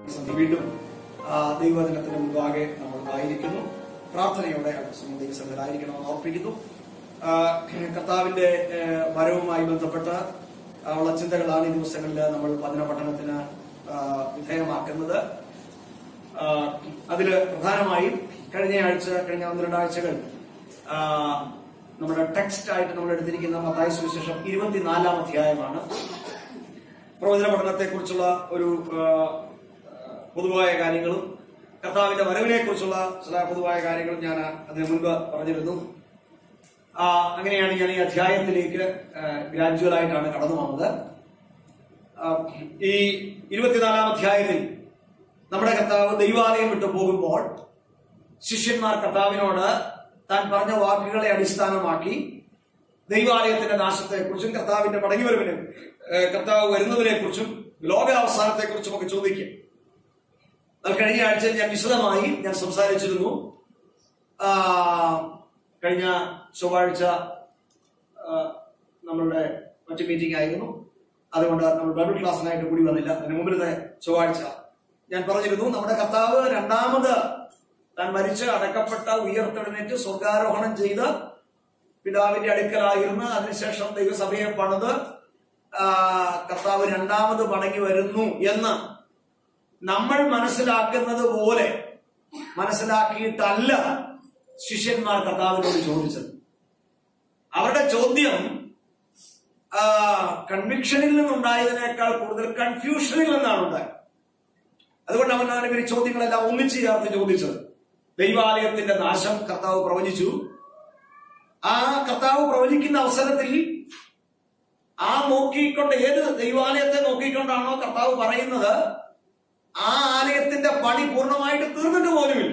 സന്ധി വീണ്ടും ആ, ദൈവവചനത്തിന് മുൻപാകെ നമ്മൾ ആയിരിക്കുന്നു പ്രാർത്ഥനയോടെ ദൈവസംഘരായിരിക്കണമെന്ന് ഓർപ്പിക്കുന്നു ആ, കർത്താവിന്റെ ഏ, വരവുമായി ബന്ധപ്പെട്ട ആ, ഉള്ള ചിന്തകളാണ് ഈ ദിവസങ്ങളിൽ നമ്മൾ വചന പഠനത്തിന് ആ, വിധേയമാക്കുന്നത് ആ, അതില് പ്രധാനമായും കഴിഞ്ഞ ആഴ്ച കഴിഞ്ഞ ഒന്ന് രണ്ടാഴ്ചകൾ ആ, നമ്മുടെ ടെക്സ്റ്റ് ആയിട്ട് നമ്മൾ എടുത്തിരിക്കുന്ന മത്തായ സുവിശേഷം ഇരുപത്തിനാലാം അധ്യായമാണ് പ്രവചന പഠനത്തെ കുറിച്ചുള്ള ഒരു ആ, പൊതുവായ കാര്യങ്ങളും കർത്താവിന്റെ വരവിനെ കുറിച്ചുള്ള ചില പൊതുവായ കാര്യങ്ങളും ഞാൻ അതിനു മുൻപ് പറഞ്ഞിരുന്നു ആ, അങ്ങനെയാണ് ഞാൻ ഈ അധ്യായത്തിലേക്ക് ഗ്രാജുവൽ ആയിട്ടാണ് കടന്നു വന്നത് ആ, ഈ ഇരുപത്തിനാലാം അധ്യായത്തിൽ നമ്മുടെ കർത്താവ് ദൈവാലയം വിട്ടു പോകുമ്പോൾ ശിഷ്യന്മാർ കർത്താവിനോട് താൻ പറഞ്ഞ വാക്കുകളെ അടിസ്ഥാനമാക്കി ദൈവാലയത്തിന്റെ നാശത്തെക്കുറിച്ചും കർത്താവിന്റെ മടങ്ങിവരവിനും ഏഹ്, കർത്താവ് വരുന്നതിനെ കുറിച്ചും ലോകാവസാനത്തെ കുറിച്ചും ഒക്കെ ചോദിക്കും എന്നാൽ കഴിഞ്ഞ ആഴ്ചയിൽ ഞാൻ വിശദമായി ഞാൻ സംസാരിച്ചിരുന്നു ആ, കഴിഞ്ഞ ചൊവ്വാഴ്ച ആ, നമ്മളുടെ മറ്റു മീറ്റിംഗ് ആയിരുന്നു അതുകൊണ്ട് നമ്മൾ ബൈബിൾ ക്ലാസ്സിനായിട്ട് കൂടി വന്നില്ല അതിന് മുമ്പിലത്തെ ചൊവ്വാഴ്ച ഞാൻ പറഞ്ഞിരുന്നു നമ്മുടെ കർത്താവ് രണ്ടാമത് താൻ മരിച്ച് അടക്കപ്പെട്ട ഉയർത്തെഴുന്നേറ്റ് സ്വർഗാരോഹണം ചെയ്ത് പിതാവിന്റെ അടുക്കലായിരുന്നു അതിനുശേഷം ദൈവസഭയെ പണിത് ആ, കർത്താവ് രണ്ടാമത് മടങ്ങി വരുന്നു എന്ന് നമ്മൾ മനസ്സിലാക്കുന്നത് പോലെ മനസ്സിലാക്കിയിട്ടല്ല ശിഷ്യന്മാർ കർത്താവിനോട് ചോദിച്ചത് അവരുടെ ചോദ്യം ആ, കൺവിക്ഷനിൽ നിന്നുണ്ടായതിനേക്കാൾ കൂടുതൽ കൺഫ്യൂഷനിൽ നിന്നാണ് ഉണ്ടായത് അതുകൊണ്ട് അവനാണ് ഇവർ ഈ ചോദ്യങ്ങളെല്ലാം ഒന്നിച്ച് ചേർത്ത് ചോദിച്ചത് ദൈവാലയത്തിന്റെ നാശം കർത്താവ് പ്രവചിച്ചു ആ കർത്താവ് പ്രവചിക്കുന്ന അവസരത്തിൽ ആ നോക്കിക്കൊണ്ട് ഏത് ദൈവാലയത്തെ നോക്കിക്കൊണ്ടാണോ കർത്താവ് പറയുന്നത് ആ ആലയത്തിന്റെ പണി പൂർണ്ണമായിട്ട് തീർന്നിട്ട് പോലുമില്ല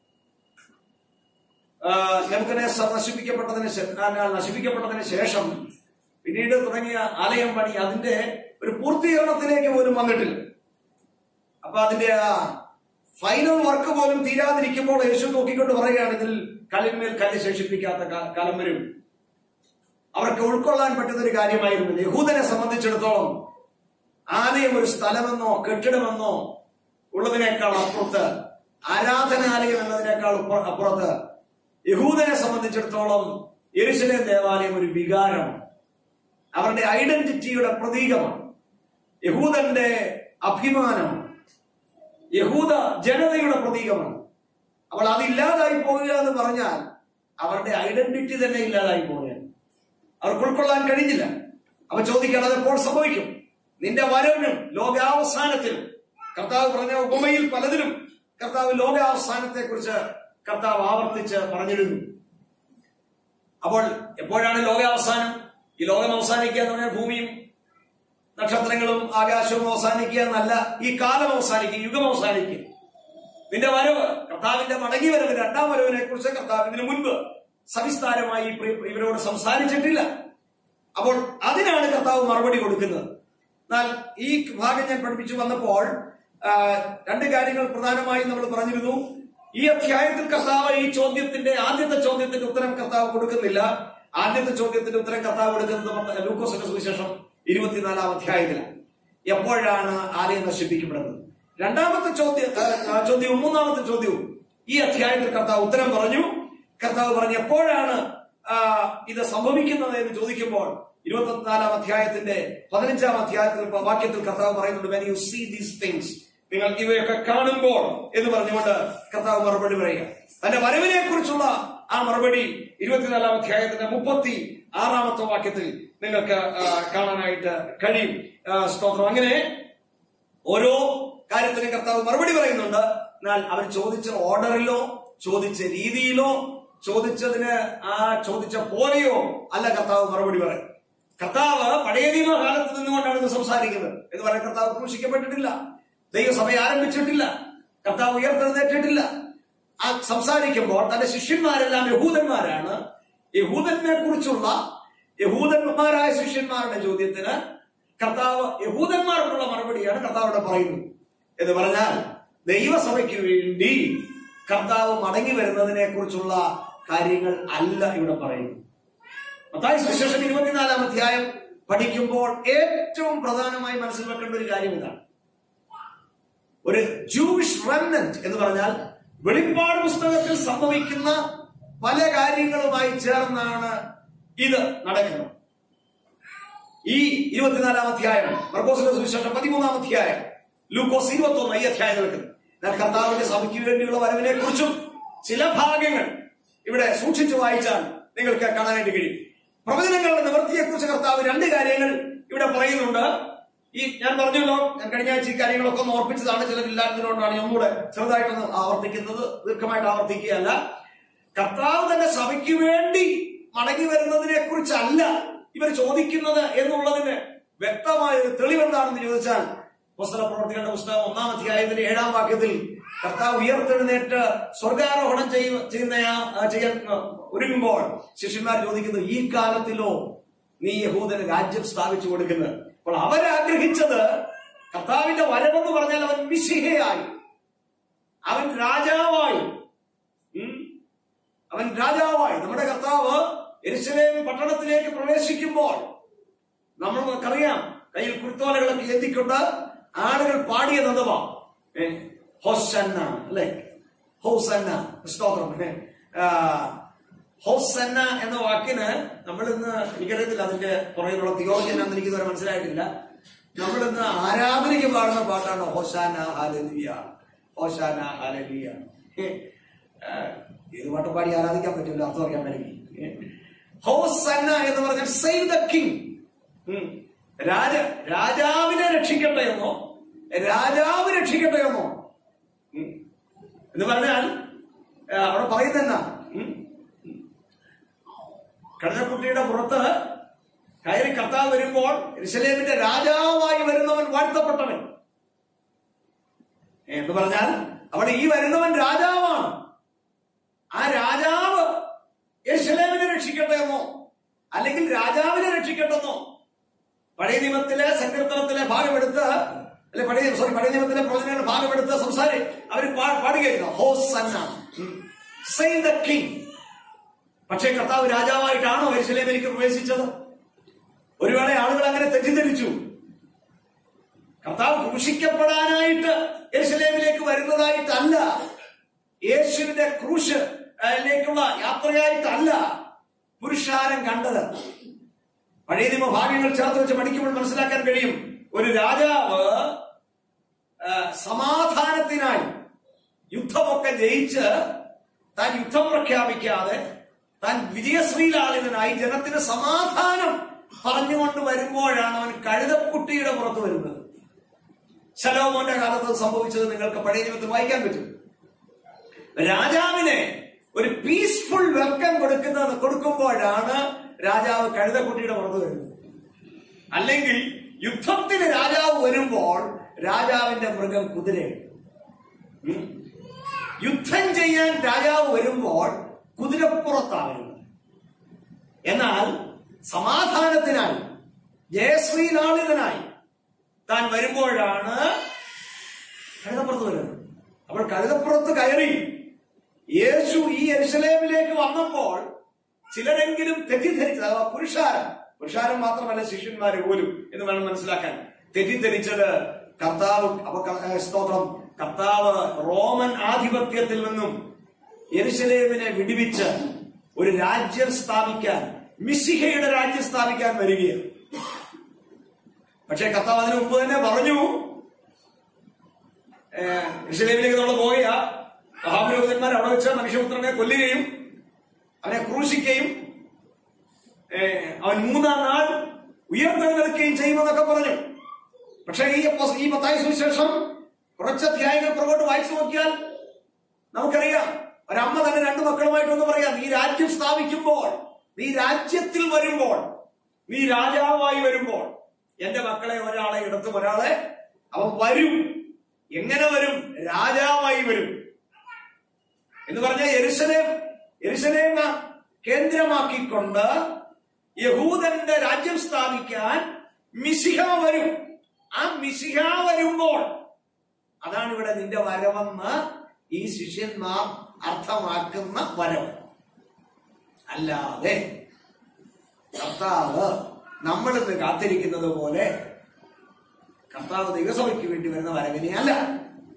നമുക്ക് നശിപ്പിക്കപ്പെട്ടതിന് ശേ- ആ, നശിപ്പിക്കപ്പെട്ടതിന് ശേഷം പിന്നീട് തുടങ്ങിയ ആലയം പണി അതിന്റെ ഒരു പൂർത്തീകരണത്തിലേക്ക് പോലും വന്നിട്ടില്ല അപ്പൊ അതിന്റെ ആ ഫൈനൽ വർക്ക് പോലും തീരാതിരിക്കുമ്പോൾ യേശു നോക്കിക്കൊണ്ട് പറയുകയാണ് ഇതിൽ കല്ലിന്മേൽ കല്ല് ശേഷിപ്പിക്കാത്ത കാ- കാലം വരും അവർക്ക് ഉൾക്കൊള്ളാൻ പറ്റുന്ന ഒരു കാര്യമായിരുന്നു യഹൂദനെ സംബന്ധിച്ചിടത്തോളം ആലയം ഒരു സ്ഥലമെന്നോ കെട്ടിടമെന്നോ ഉള്ളതിനേക്കാൾ അപ്പുറത്ത് ആരാധനാലയം എന്നതിനേക്കാൾ ഉപ്പ- അപ്പുറത്ത് യഹൂദനെ സംബന്ധിച്ചിടത്തോളം യെരുശലേം ദേവാലയം ഒരു വികാരമാണ് അവരുടെ ഐഡന്റിറ്റിയുടെ പ്രതീകമാണ് യഹൂദന്റെ അഭിമാനമാണ് യഹൂദ ജനതയുടെ പ്രതീകമാണ് അപ്പോൾ അതില്ലാതായി പോവുക എന്ന് പറഞ്ഞാൽ അവരുടെ ഐഡന്റിറ്റി തന്നെ ഇല്ലാതായി പോവുകയാണ് അവർക്ക് ഉൾക്കൊള്ളാൻ കഴിഞ്ഞില്ല അവ ചോദിക്കാൻ അത് എപ്പോൾ സംഭവിക്കും നിന്റെ വരവിനും ലോകാവസാനത്തിനും കർത്താവ് പറഞ്ഞ ഉപമയിൽ പലതിലും കർത്താവ് ലോകാവസാനത്തെ കുറിച്ച് കർത്താവ് ആവർത്തിച്ച് പറഞ്ഞിരുന്നു അപ്പോൾ എപ്പോഴാണ് ലോകാവസാനം ഈ ലോകം അവസാനിക്കുക എന്ന് പറഞ്ഞാൽ ഭൂമിയും നക്ഷത്രങ്ങളും ആകാശവും അവസാനിക്കുക എന്നല്ല ഈ കാലം അവസാനിക്കും യുഗം അവസാനിക്കും നിന്റെ വരവ് കർത്താവിന്റെ മടങ്ങി വരവ് രണ്ടാം വരവിനെ കുറിച്ച് കർത്താവ് ഇതിനു മുൻപ് സവിസ്താരമായി പ്രി- ഇവരോട് സംസാരിച്ചിട്ടില്ല അപ്പോൾ അതിനാണ് കർത്താവ് മറുപടി കൊടുക്കുന്നത് എന്നാൽ ഈ ഭാഗം ഞാൻ പഠിപ്പിച്ചു വന്നപ്പോൾ ആ, രണ്ട് കാര്യങ്ങൾ പ്രധാനമായും നമ്മൾ പറഞ്ഞിരുന്നു ഈ അധ്യായത്തിൽ കർത്താവ് ഈ ചോദ്യത്തിന്റെ ആദ്യത്തെ ചോദ്യത്തിന്റെ ഉത്തരം കർത്താവ് കൊടുക്കുന്നില്ല ആദ്യത്തെ ചോദ്യത്തിന്റെ ഉത്തരം കർത്താവ് കൊടുക്കുന്നത് ലൂക്കോസിന്റെ സുവിശേഷം ഇരുപത്തിനാലാം അധ്യായത്തിലാണ് എപ്പോഴാണ് ആലയം നശിപ്പിക്കപ്പെടുന്നത് രണ്ടാമത്തെ ചോദ്യം ആ, ചോദ്യവും മൂന്നാമത്തെ ചോദ്യവും ഈ അധ്യായത്തിൽ കർത്താവ് ഉത്തരം പറഞ്ഞു കർത്താവ് പറഞ്ഞു എപ്പോഴാണ് ആ, ഇത് സംഭവിക്കുന്നത് എന്ന് ചോദിക്കുമ്പോൾ ഇരുപത്തിനാലാം അധ്യായത്തിന്റെ പതിനഞ്ചാം അധ്യായത്തിൽ വാക്യത്തിൽ കർത്താവ് പറയുന്നുണ്ട് when you see these things നിങ്ങൾ ഇവയൊക്കെ കാണുമ്പോൾ എന്ന് പറഞ്ഞുകൊണ്ട് കർത്താവ് മറുപടി പറയുക തന്റെ വരവിനെ കുറിച്ചുള്ള ആ മറുപടി ഇരുപത്തിനാലാം അധ്യായത്തിന്റെ മുപ്പത്തി ആറാമത്തെ വാക്യത്തിൽ നിങ്ങൾക്ക് ആ, കാണാനായിട്ട് കഴിയും ആ, സ്തോത്രം അങ്ങനെ ഓരോ കാര്യത്തിനും കർത്താവ് മറുപടി പറയുന്നുണ്ട് എന്നാൽ അവർ ചോദിച്ച ഓർഡറിലോ ചോദിച്ച രീതിയിലോ ചോദിച്ചതിന് ആ ചോദിച്ച പോലെയോ അല്ല കർത്താവ് മറുപടി പറയും കർത്താവ് പഴയ നിയമകാലത്ത് നിന്നുകൊണ്ടാണ് ഇത് സംസാരിക്കുന്നത് എന്ന് പറയാൻ കർത്താവ് ക്രൂശിക്കപ്പെട്ടിട്ടില്ല ദൈവസഭ ആരംഭിച്ചിട്ടില്ല കർത്താവ് ഉയർത്തെഴുന്നേറ്റിട്ടില്ല ആ സംസാരിക്കുമ്പോൾ തന്റെ ശിഷ്യന്മാരെല്ലാം യഹൂദന്മാരാണ് യഹൂദനെ കുറിച്ചുള്ള യഹൂദന്മാരായ ശിഷ്യന്മാരുടെ ചോദ്യത്തിന് കർത്താവ് യഹൂദന്മാർക്കുള്ള മറുപടിയാണ് കർത്താവ് ഇവിടെ പറയുന്നത് എന്ന് പറഞ്ഞാൽ ദൈവസഭയ്ക്ക് വേണ്ടി കർത്താവ് മടങ്ങി വരുന്നതിനെ കുറിച്ചുള്ള കാര്യങ്ങൾ അല്ല ഇവിടെ പറയുന്നത് മത്തായി സുവിശേഷം ഇരുപത്തിനാലാം അധ്യായം പഠിക്കുമ്പോൾ ഏറ്റവും പ്രധാനമായി മനസ്സിൽ വെക്കേണ്ട ഒരു കാര്യം ഇതാണ് ഒരു ജൂവിഷ് റെമനന്റ് എന്ന് പറഞ്ഞാൽ വെളിപ്പാട് പുസ്തകത്തിൽ സംഭവിക്കുന്ന പല കാര്യങ്ങളുമായി ചേർന്നാണ് ഇത് നടക്കുന്നത് ഈ ഇരുപത്തിനാലാം അധ്യായം മർക്കോസിന്റെ സുവിശേഷം പതിമൂന്നാം അധ്യായം ലൂക്കോസ് ഇരുപത്തി ഒന്ന് ഈ അധ്യായങ്ങൾക്ക് എന്നാൽ കർത്താവിന്റെ സഭയ്ക്ക് വേണ്ടിയുള്ള വരവിനെ കുറിച്ചും ചില ഭാഗങ്ങൾ ഇവിടെ സൂക്ഷിച്ചു വായിച്ചാൽ നിങ്ങൾക്ക് കാണാനായിട്ട് കഴിയും പ്രവചനങ്ങളുടെ നിവൃത്തിയെക്കുറിച്ച് കർത്താവ് രണ്ട് കാര്യങ്ങൾ ഇവിടെ പറയുന്നുണ്ട് ഈ ഞാൻ പറഞ്ഞല്ലോ ഞാൻ കഴിഞ്ഞ ആഴ്ച ഈ കാര്യങ്ങളൊക്കെ ഒന്ന് ഓർപ്പിച്ചതാണ് ചിലരില്ലാത്തതുകൊണ്ടാണ് ഞാൻ ഒന്നുകൂടെ ചെറുതായിട്ടൊന്ന് ആവർത്തിക്കുന്നത് ദീർഘമായിട്ട് ആവർത്തിക്കുകയല്ല കർത്താവ് തന്റെ സഭയ്ക്ക് വേണ്ടി മടങ്ങി വരുന്നതിനെ കുറിച്ചല്ല ഇവർ ചോദിക്കുന്നത് എന്നുള്ളതിന് വ്യക്തമായ ഒരു തെളിവെന്താണെന്ന് ചോദിച്ചാൽ പുസ്തക പ്രവർത്തികളുടെ പുസ്തകം ഒന്നാം അധ്യായത്തിന്റെ ഏഴാം വാക്യത്തിൽ കർത്താവ് ഉയർത്തെഴുന്നേറ്റ് സ്വർഗാരോഹണം ചെയ്യ- ചെയ്യുന്ന ആ- ആ ചെയ്യാൻ ആ, ഒരുങ്ങുമ്പോൾ ശിഷ്യന്മാർ ചോദിക്കുന്നു ഈ കാലത്തിലോ നീ യഹൂദന് രാജ്യം സ്ഥാപിച്ചു കൊടുക്കുന്നത് അപ്പോൾ അവരാഗ്രഹിച്ചത് കർത്താവിന്റെ വരവെന്ന് പറഞ്ഞാൽ അവൻ മിശിഹയായി അവൻ രാജാവായി ഉം. അവൻ രാജാവായി നമ്മുടെ കർത്താവ് എരുസലേം പട്ടണത്തിലേക്ക് പ്രവേശിക്കുമ്പോൾ നമ്മൾ നമുക്കറിയാം കയ്യിൽ കുരുത്തോലകളൊക്കെ ഏന്തിക്കൊണ്ട് ആളുകൾ പാടിയ നദവാ ഹോസന്ന അല്ലെ ഹോസന്ന സ്തോത്രം ഏ, ആ, ഹോസന്ന എന്ന വാക്കിന് നമ്മൾ ഇന്ന് എനിക്കറിയത്തില്ല അതിന്റെ പുറകിലുള്ള തിയോളജി എന്നാന്ന് എനിക്ക് ഇതുവരെ മനസ്സിലായിട്ടില്ല നമ്മൾ ഇന്ന് ആരാധനയ്ക്ക് പാടുന്ന പാട്ടാണ് ഹോസാന ഹാലലിയ ഹോസാന ഹാലലിയ ഏ, ആ, ഏത് പാട്ട് പാടി ആരാധിക്കാൻ പറ്റില്ല അർത്ഥം അറിയാൻ പറ്റും ഹോസന്ന എന്ന് പറഞ്ഞാൽ സേവ് ദ കിങ് രാജ രാജാവിനെ രക്ഷിക്കട്ടെ എന്നോ രാജാവ് രക്ഷിക്കട്ടെ എന്നോ ഉം. എന്ന് പറഞ്ഞാൽ ആ, അവിടെ പറയുന്ന കടലക്കുട്ടിയുടെ പുറത്ത് കയറി കർത്താവ് വരുമ്പോൾ ഇസ്ലേമിന്റെ രാജാവായി വരുന്നവൻ വാഴ്ത്തപ്പെട്ടവൻ എന്ന് പറഞ്ഞാൽ അവിടെ ഈ വരുന്നവൻ രാജാവാണ് ആ രാജാവ് യെരുശലേമിനെ രക്ഷിക്കട്ടെ എന്നോ അല്ലെങ്കിൽ രാജാവിനെ രക്ഷിക്കട്ടെന്നോ പഴയ നിയമത്തിലെ സങ്കീർത്തനത്തിലെ ഭാഗമെടുത്ത് അല്ലെ പഴയ സോറി പഴയ നിയമത്തിലെ പ്രവചനങ്ങളുടെ ഭാഗമെടുത്ത് സംസാരി അവർ പാടുകയായിരുന്നു ഹോസന്ന സെയിം ദ കിങ് പക്ഷേ കർത്താവ് രാജാവായിട്ടാണോ യെരുശലേമിലേക്ക് പ്രവേശിച്ചത് ഒരുവേള ആളുകൾ അങ്ങനെ തെറ്റിദ്ധരിച്ചു കർത്താവ് ക്രൂശിക്കപ്പെടാനായിട്ട് യെരുശലേമിലേക്ക് വരുന്നതായിട്ടല്ല യേശുവിന്റെ ക്രൂശ് ലേക്കുള്ള യാത്രയായിട്ടല്ല പുരുഷാരം കണ്ടത് പഴയ നിയമ ഭാഗ്യങ്ങൾ ചേർത്ത് വെച്ച് പഠിക്കുമ്പോൾ മനസ്സിലാക്കാൻ കഴിയും ഒരു രാജാവ് ആ, സമാധാനത്തിനായി യുദ്ധമൊക്കെ ജയിച്ച് താൻ യുദ്ധം പ്രഖ്യാപിക്കാതെ താൻ വിജയശ്രീലാളിതനായി ജനത്തിന് സമാധാനം പറഞ്ഞുകൊണ്ട് വരുമ്പോഴാണ് അവൻ കഴുതക്കുട്ടിയുടെ പുറത്ത് വരുന്നത് ശലോമോന്റെ കാലത്ത് സംഭവിച്ചത് നിങ്ങൾക്ക് പഴയ നിയമത്തിൽ വായിക്കാൻ പറ്റും രാജാവിനെ ഒരു പീസ്ഫുൾ വെൽക്കം കൊടുക്കുന്നത് കൊടുക്കുമ്പോഴാണ് രാജാവ് കഴുതക്കുട്ടിയുടെ പുറത്ത് വരുന്നത് അല്ലെങ്കിൽ യുദ്ധത്തിന് രാജാവ് വരുമ്പോൾ രാജാവിന്റെ മൃഗം കുതിരയാണ് ഉം. യുദ്ധം ചെയ്യാൻ രാജാവ് വരുമ്പോൾ കുതിരപ്പുറത്താണ് വരുന്നത് എന്നാൽ സമാധാനത്തിനായി ജയശ്രീലാളിതനായി താൻ വരുമ്പോഴാണ് കഴുതപ്പുറത്ത് വരുന്നത് അപ്പോൾ കഴുതപ്പുറത്ത് കയറി യേശു ഈ എരുസലേമിലേക്ക് വന്നപ്പോൾ ചിലരെങ്കിലും തെറ്റിദ്ധരിച്ചത് അഥവാ പുരുഷാരം പുരുഷാരം മാത്രമല്ല ശിഷ്യന്മാര് പോലും എന്ന് വേണം മനസ്സിലാക്കാൻ തെറ്റിദ്ധരിച്ചത് കർത്താവ് അപ്പൊ ക- ഏ, സ്തോത്രം കർത്താവ് റോമൻ ആധിപത്യത്തിൽ നിന്നും യെരുശലേമിനെ വിടുവിച്ച് ഒരു രാജ്യം സ്ഥാപിക്കാൻ മിശിഹയുടെ രാജ്യം സ്ഥാപിക്കാൻ വരികയാണ് പക്ഷേ കർത്താവ് അതിനു മുമ്പ് തന്നെ പറഞ്ഞു ഋഷിലേമിലേക്ക് നമ്മൾ പോവുക മഹാപുരോഹിതന്മാർ അവിടെ വെച്ച് മനുഷ്യപുത്രനെ കൊല്ലുകയും അവനെ ക്രൂശിക്കുകയും ഏ, അവൻ മൂന്നാം നാൾ ഉയർത്തെഴുന്നേൽക്കുകയും ചെയ്യുമെന്നൊക്കെ പറഞ്ഞു പക്ഷേ ഈ അപ്പോ- ഈ പത്തായ സുവിശേഷം കുറച്ച് അധ്യായങ്ങൾ പുറകോട്ട് വായിച്ചു നോക്കിയാൽ നമുക്കറിയാം ഒരമ്മ തന്നെ രണ്ടു മക്കളുമായിട്ടൊന്ന് പറയാം നീ രാജ്യം സ്ഥാപിക്കുമ്പോൾ നീ രാജ്യത്തിൽ വരുമ്പോൾ നീ രാജാവായി വരുമ്പോൾ എന്റെ മക്കളെ ഒരാളെ ഇടത്തും ഒരാളെ അവൻ വരും എങ്ങനെ വരും രാജാവായി വരും എന്ന് പറഞ്ഞ എരുസലേം എരുസലേം കേന്ദ്രമാക്കിക്കൊണ്ട് യഹൂദന്റെ രാജ്യം സ്ഥാപിക്കാൻ മിശിഹ വരും ആ മിശിഹ വരുമ്പോൾ അതാണ് ഇവിടെ നിന്റെ വരവെന്ന് ഈ ശിഷ്യന്മാർ അർത്ഥമാക്കുന്ന വരവ് അല്ലാതെ കർത്താവ് നമ്മളിന്ന് കാത്തിരിക്കുന്നത് പോലെ കർത്താവ് ദൈവസഭയ്ക്ക് വേണ്ടി വരുന്ന വരവിനെ അല്ല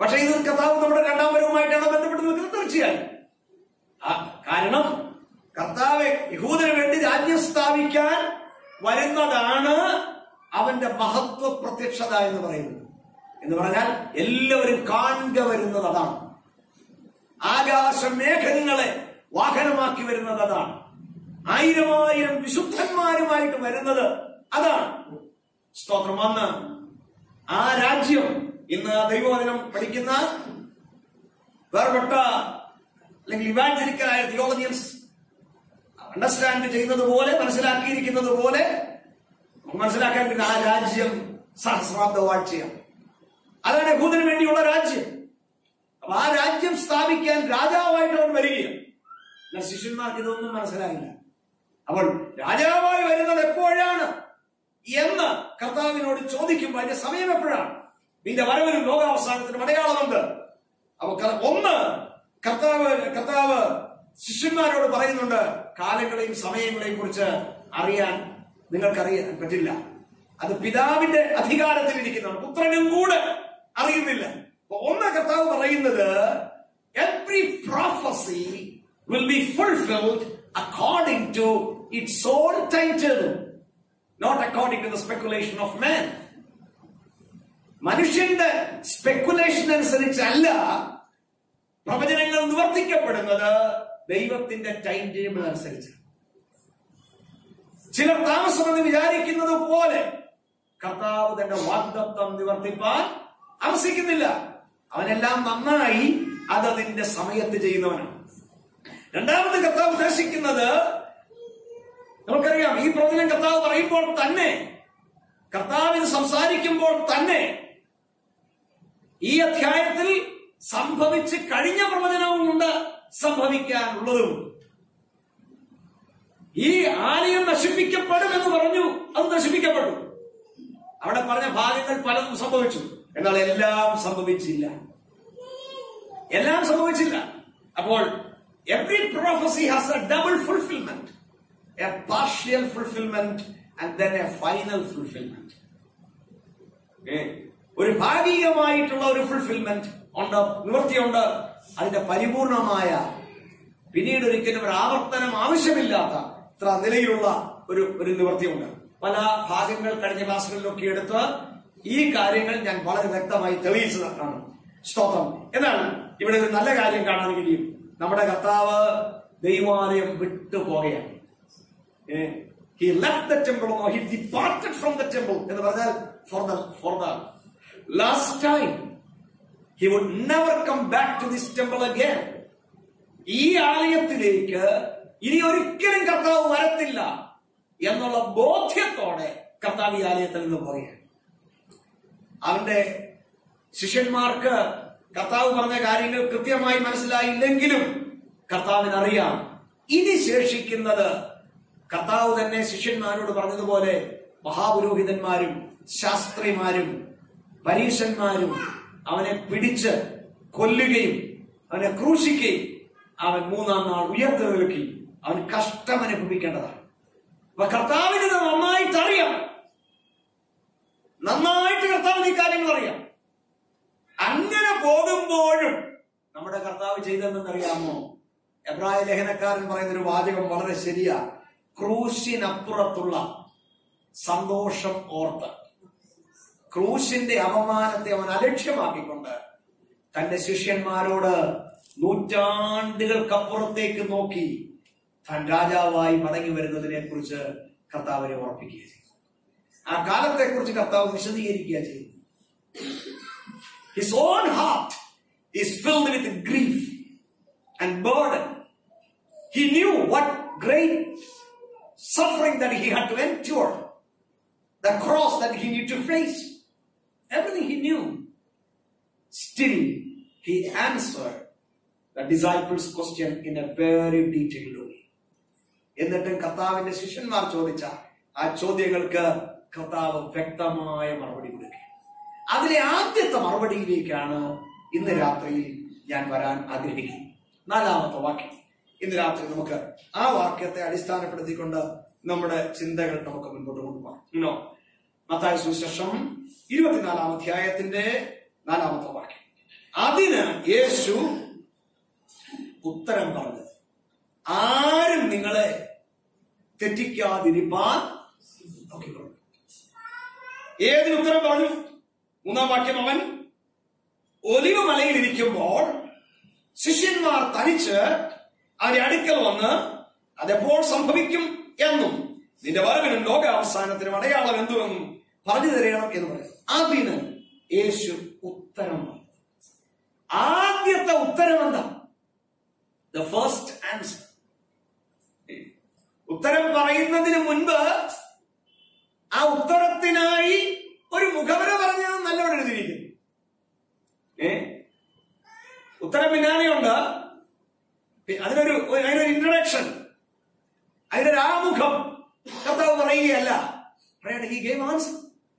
പക്ഷെ ഇത് കർത്താവ് നമ്മുടെ രണ്ടാം വരവുമായിട്ടാണ് ബന്ധപ്പെട്ട് നിൽക്കുന്നത് തീർച്ചയായും ആ, കാരണം കർത്താവ് യഹൂദന് വേണ്ടി രാജ്യം സ്ഥാപിക്കാൻ വരുന്നതാണ് അവന്റെ മഹത്വ പ്രത്യക്ഷത എന്ന് പറയുന്നത് എന്ന് പറഞ്ഞാൽ എല്ലാവരും കാണുക വരുന്നത് അതാണ് ആകാശ മേഘങ്ങളെ വാഹനമാക്കി വരുന്നത് അതാണ് ആയിരമായിരം വിശുദ്ധന്മാരുമായിട്ട് വരുന്നത് അതാണ് സ്തോത്രം വന്ന് ആ രാജ്യം ഇന്ന് ദൈവവചനം പഠിക്കുന്ന വേർപെട്ട അല്ലെങ്കിൽ ഇവാഞ്ചലിക്കലായ തിയോളജിയൻസ് അണ്ടർസ്റ്റാൻഡ് ചെയ്യുന്നത് പോലെ മനസ്സിലാക്കിയിരിക്കുന്നത് പോലെ നമുക്ക് മനസ്സിലാക്കാൻ പറ്റുന്ന ആ രാജ്യം സഹസ്രാബ്ദ വാഴ്ചയാണ് അതാണ് യഹൂദന് വേണ്ടിയുള്ള രാജ്യം അപ്പൊ ആ രാജ്യം സ്ഥാപിക്കാൻ രാജാവായിട്ട് അവൻ വരികയാണ് എന്നാൽ ശിഷ്യന്മാർക്ക് ഇതൊന്നും മനസ്സിലായില്ല അപ്പോൾ രാജാവായി വരുന്നത് എപ്പോഴാണ് എന്ന് കർത്താവിനോട് ചോദിക്കുമ്പോൾ അതിന്റെ സമയം എപ്പോഴാണ് നിന്റെ വരവിനും ലോകാവസാനത്തിനും അടയാളമുണ്ട് അപ്പൊ ക- ഒന്ന് കർത്താവ് കർത്താവ് ശിഷ്യന്മാരോട് പറയുന്നുണ്ട് കാലങ്ങളെയും സമയങ്ങളെയും കുറിച്ച് അറിയാൻ നിങ്ങൾക്കറിയാൻ പറ്റില്ല അത് പിതാവിന്റെ അധികാരത്തിലിരിക്കുന്നതാണ് പുത്രനും കൂടെ അറിയുന്നില്ല അപ്പൊ ഒന്ന് കർത്താവ് പറയുന്നത് every prophecy will be fulfilled according to its own time table not according to the speculation of man മനുഷ്യന്റെ സ്പെക്കുലേഷൻ അനുസരിച്ചല്ല പ്രവചനങ്ങൾ നിവർത്തിക്കപ്പെടുന്നത് ദൈവത്തിന്റെ ടൈം ടേബിൾ അനുസരിച്ച് ചിലർ താമസമെന്ന് വിചാരിക്കുന്നത് പോലെ കർത്താവ് തന്റെ വാഗ്ദത്വം നിവർത്തിപ്പാൻ താമസിക്കുന്നില്ല അവനെല്ലാം നന്നായി അതതിന്റെ സമയത്ത് ചെയ്യുന്നവനാണ് രണ്ടാമത് കർത്താവ് ഉദ്ദേശിക്കുന്നത് നമുക്കറിയാം ഈ പ്രവചനം കർത്താവ് പറയുമ്പോൾ തന്നെ കർത്താവിന് സംസാരിക്കുമ്പോൾ തന്നെ ഈ അധ്യായത്തിൽ സംഭവിച്ച് കഴിഞ്ഞ പ്രവചനവുമുണ്ട് സംഭവിക്കാനുള്ളതും ഈ ആലയം നശിപ്പിക്കപ്പെടും എന്ന് പറഞ്ഞു അത് നശിപ്പിക്കപ്പെട്ടു അവിടെ പറഞ്ഞ ഭാഗങ്ങൾ പലതും സംഭവിച്ചു എന്നാൽ എല്ലാം സംഭവിച്ചില്ല എല്ലാം സംഭവിച്ചില്ല അപ്പോൾ every prophecy has a double fulfilment a partial fulfilment and then a final fulfilment ഒരു ഭാഗികമായിട്ടുള്ള ഒരു ഫുൾഫിൽമെന്റ് ഉണ്ട് നിവൃത്തിയുണ്ട് അതിന്റെ പരിപൂർണമായ പിന്നീട് ഒരിക്കലും ഒരു ആവർത്തനം ആവശ്യമില്ലാത്ത ഇത്ര നിലയിലുള്ള ഒരു ഒരു നിവൃത്തിയുണ്ട് പല ഭാഗങ്ങൾ കഴിഞ്ഞ ക്ലാസ്സുകളിലൊക്കെ എടുത്ത് ഈ കാര്യങ്ങൾ ഞാൻ വളരെ വ്യക്തമായി തെളിയിച്ചതാണ് സ്തോത്രം എന്നാൽ ഇവിടെ ഒരു നല്ല കാര്യം കാണാൻ കഴിയും നമ്മുടെ കർത്താവ് ദൈവാലയം വിട്ടുപോകുകയാണ് he left the temple he departed from the temple എന്ന് പറഞ്ഞാൽ for the for the last time he would never come back to this temple again ഈ ആലയത്തിലേക്ക് ഇനി ഒരിക്കലും കർത്താവ് വരത്തില്ല എന്നുള്ള ബോധ്യത്തോടെ കർത്താവ് ഈ ആലയത്തിൽ നിന്ന് പറയുക അവന്റെ ശിഷ്യന്മാർക്ക് കർത്താവ് പറഞ്ഞ കാര്യങ്ങൾ കൃത്യമായി മനസ്സിലായില്ലെങ്കിലും കർത്താവിന് അറിയാം ഇനി ശേഷിക്കുന്നത് കർത്താവ് തന്നെ ശിഷ്യന്മാരോട് പറഞ്ഞതുപോലെ മഹാപുരോഹിതന്മാരും ശാസ്ത്രിമാരും പരീശന്മാരും അവനെ പിടിച്ച് കൊല്ലുകയും അവനെ ക്രൂശിക്കുകയും അവൻ മൂന്നാം നാൾ ഉയർത്തെഴുക്കി അവൻ കഷ്ടം അനുഭവിക്കേണ്ടതാണ് അപ്പൊ കർത്താവിന് ഇത് നന്നായിട്ട് അറിയാം നന്നായിട്ട് കർത്താവിന് ഈ കാര്യങ്ങൾ അറിയാം അങ്ങനെ പോകുമ്പോഴും നമ്മുടെ കർത്താവ് ചെയ്തതെന്നറിയാമോ എബ്രായ ലേഖനക്കാരൻ പറയുന്ന ഒരു വാചകം വളരെ ശരിയാ ക്രൂശിനപ്പുറത്തുള്ള സന്തോഷം ഓർത്ത് ക്രൂശിന്റെ അപമാനത്തെ അവൻ അലക്ഷ്യമാക്കിക്കൊണ്ട് തന്റെ ശിഷ്യന്മാരോട് നൂറ്റാണ്ടുകൾക്കപ്പുറത്തേക്ക് നോക്കി താൻ രാജാവായി മടങ്ങി വരുന്നതിനെ കുറിച്ച് കർത്താവിനെ ഓർപ്പിക്കുക ചെയ്തു ആ കാലത്തെ കുറിച്ച് കർത്താവ് വിശദീകരിക്കുക ചെയ്തു his own heart is filled with grief and burden he knew what great suffering that he had to endure, the cross that he needed to face, everything he knew. Still, he answered the disciples' question in a very detailed way. എന്നിട്ടും കർത്താവിന്റെ ശിഷ്യന്മാർ ചോദിച്ച ആ ചോദ്യങ്ങൾക്ക് കർത്താവ് വ്യക്തമായ മറുപടി കൊടുക്കുക അതിലെ ആദ്യത്തെ മറുപടിയിലേക്കാണ് ഇന്ന് രാത്രിയിൽ ഞാൻ വരാൻ ആഗ്രഹിക്കുന്നത് നാലാമത്തെ വാക്യം ഇന്ന് രാത്രി നമുക്ക് ആ വാക്യത്തെ അടിസ്ഥാനപ്പെടുത്തിക്കൊണ്ട് നമ്മുടെ ചിന്തകൾ നമുക്ക് മുൻപോട്ട് കൊണ്ടുപോകാം ഇന്നോ മത്തായ സുശേഷം ഇരുപത്തിനാലാം അധ്യായത്തിന്റെ നാലാമത്തെ വാക്യം അതിന് യേശു ഉത്തരം പറഞ്ഞത് ആരും നിങ്ങളെ തെറ്റിക്കാതിരിപ്പാൻ നോക്കിക്കൊള്ളു ഏതിന് ഉത്തരം പറഞ്ഞു മൂന്നാം വാക്യം അവൻ ഒലിവ് മലയിൽ ഇരിക്കുമ്പോൾ ശിഷ്യന്മാർ തനിച്ച് അവന്റെ അടുക്കൽ വന്ന് അതെപ്പോൾ സംഭവിക്കും എന്നും നിന്റെ വരവിനും ലോകാവസാനത്തിനും അടയാളം എന്തുവെന്നും പറഞ്ഞു തരണം എന്ന് പറയും അതിന് യേശു ഉത്തരം പറഞ്ഞു ആദ്യത്തെ ഉത്തരം എന്താ ദ ഫസ്റ്റ് ആൻസർ ഉത്തരം പറയുന്നതിന് മുൻപ് ആ ഉത്തരത്തിനായി ഒരു മുഖവര പറഞ്ഞത് നല്ലവണ്ണം എഴുതിയിരിക്കുന്നു ഏ ഉത്തരം പിന്നാലെയുണ്ട് പി- അതിനൊരു ഒരു- അതിനൊരു ഇൻട്രഡക്ഷൻ അതിനൊരു ആമുഖം കർത്താവ് പറയുകയല്ല പറയട്ടെ ഈ ഗെയിം ആൻസർ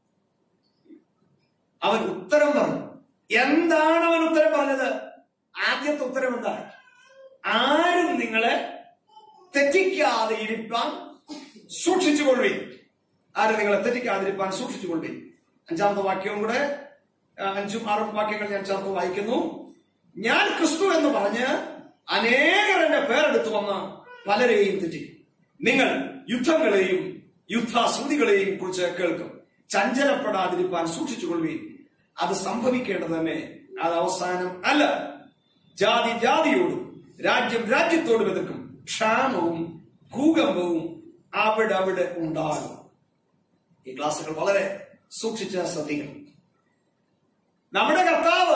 അവൻ ഉത്തരം പറഞ്ഞു എന്താണ് അവൻ ഉത്തരം പറഞ്ഞത് ആദ്യത്തെ ഉത്തരം എന്താ ആരും നിങ്ങളെ തെറ്റിക്കാതെ ഇരിപ്പാൻ സൂക്ഷിച്ചുകൊള്ളുവിൻ ആരും നിങ്ങളെ തെറ്റിക്കാതിരിപ്പാൻ സൂക്ഷിച്ചുകൊള്ളുവിൻ അഞ്ചാമത്തെ വാക്യവും കൂടെ ആ, അഞ്ചും ആറും വാക്യങ്ങൾ ഞാൻ ചേർത്ത് വായിക്കുന്നു ഞാൻ ക്രിസ്തു എന്ന് പറഞ്ഞ് അനേകർ എന്റെ പേരെടുത്തു വന്ന് പലരെയും തെറ്റി നിങ്ങൾ യുദ്ധങ്ങളെയും യുദ്ധശ്രുതികളെയും കുറിച്ച് കേൾക്കും ചഞ്ചലപ്പെടാതിരിപ്പാൻ സൂക്ഷിച്ചുകൊള്ളുകയും അത് സംഭവിക്കേണ്ടത് തന്നെ അത് അവസാനം അല്ല ജാതി ജാതിയോടും രാജ്യം രാജ്യത്തോടും എതിർക്കും ക്ഷാമവും ഭൂകമ്പവും അവിടെ അവിടെ ഉണ്ടാകും ഈ ക്ലാസ്സുകൾ വളരെ സൂക്ഷിച്ച് ശ്രദ്ധിക്കണം നമ്മുടെ കർത്താവ്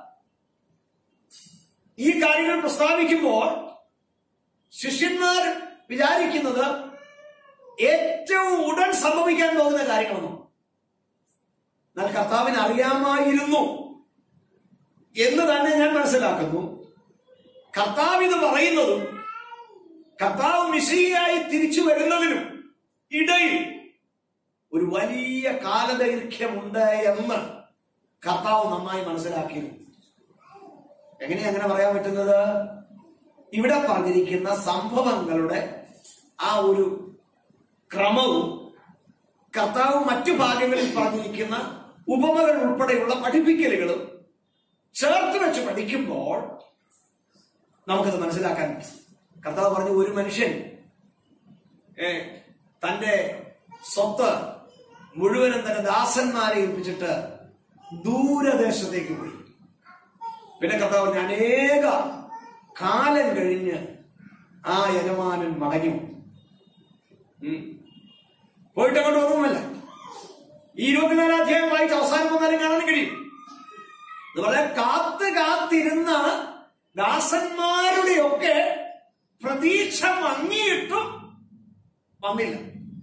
ഈ കാര്യങ്ങൾ പ്രസ്താവിക്കുമ്പോൾ ശിഷ്യന്മാർ വിചാരിക്കുന്നത് ഏറ്റവും ഉടൻ സംഭവിക്കാൻ പോകുന്ന കാര്യങ്ങളൊന്നും എന്നാൽ കർത്താവിന് അറിയാമായിരുന്നു എന്ന് തന്നെ ഞാൻ മനസ്സിലാക്കുന്നു കർത്താവ് ഇത് പറയുന്നതും കർത്താവ് മിശിയായി തിരിച്ചു വരുന്നതിനും ഇടയിൽ ഒരു വലിയ കാലദൈർഘ്യമുണ്ട് എന്ന് കർത്താവ് നന്നായി മനസ്സിലാക്കിയിരുന്നു എങ്ങനെയാ അങ്ങനെ പറയാൻ പറ്റുന്നത് ഇവിടെ പറഞ്ഞിരിക്കുന്ന സംഭവങ്ങളുടെ ആ ഒരു ക്രമവും കർത്താവ് മറ്റു ഭാഗങ്ങളിൽ പറഞ്ഞിരിക്കുന്ന ഉപമകൾ ഉൾപ്പെടെയുള്ള പഠിപ്പിക്കലുകളും ചേർത്ത് വെച്ച് പഠിക്കുമ്പോൾ നമുക്കത് മനസ്സിലാക്കാൻ പറ്റും കർത്താവ് പറഞ്ഞു ഒരു മനുഷ്യൻ ഏ, തന്റെ സ്വത്ത് മുഴുവനും തന്റെ ദാസന്മാരെ ഏൽപ്പിച്ചിട്ട് ദൂരദേശത്തേക്ക് പോയി പിന്നെ കർത്താവ് പറഞ്ഞു അനേക കാലം കഴിഞ്ഞ് ആ യജമാനൻ മടങ്ങി വന്നു. ഉം. പോയിട്ട് അങ്ങോട്ട് ഒന്നുമല്ല ഈ ഇരുപത്തിനാലാം അധ്യായം വായിച്ച് അവസാനം വന്നാലും കാണാൻ കഴിയും എന്ന് പറഞ്ഞാൽ കാത്ത് കാത്തിരുന്ന ദാസന്മാരുടെയൊക്കെ പ്രതീക്ഷ മങ്ങിയിട്ടും വന്നില്ല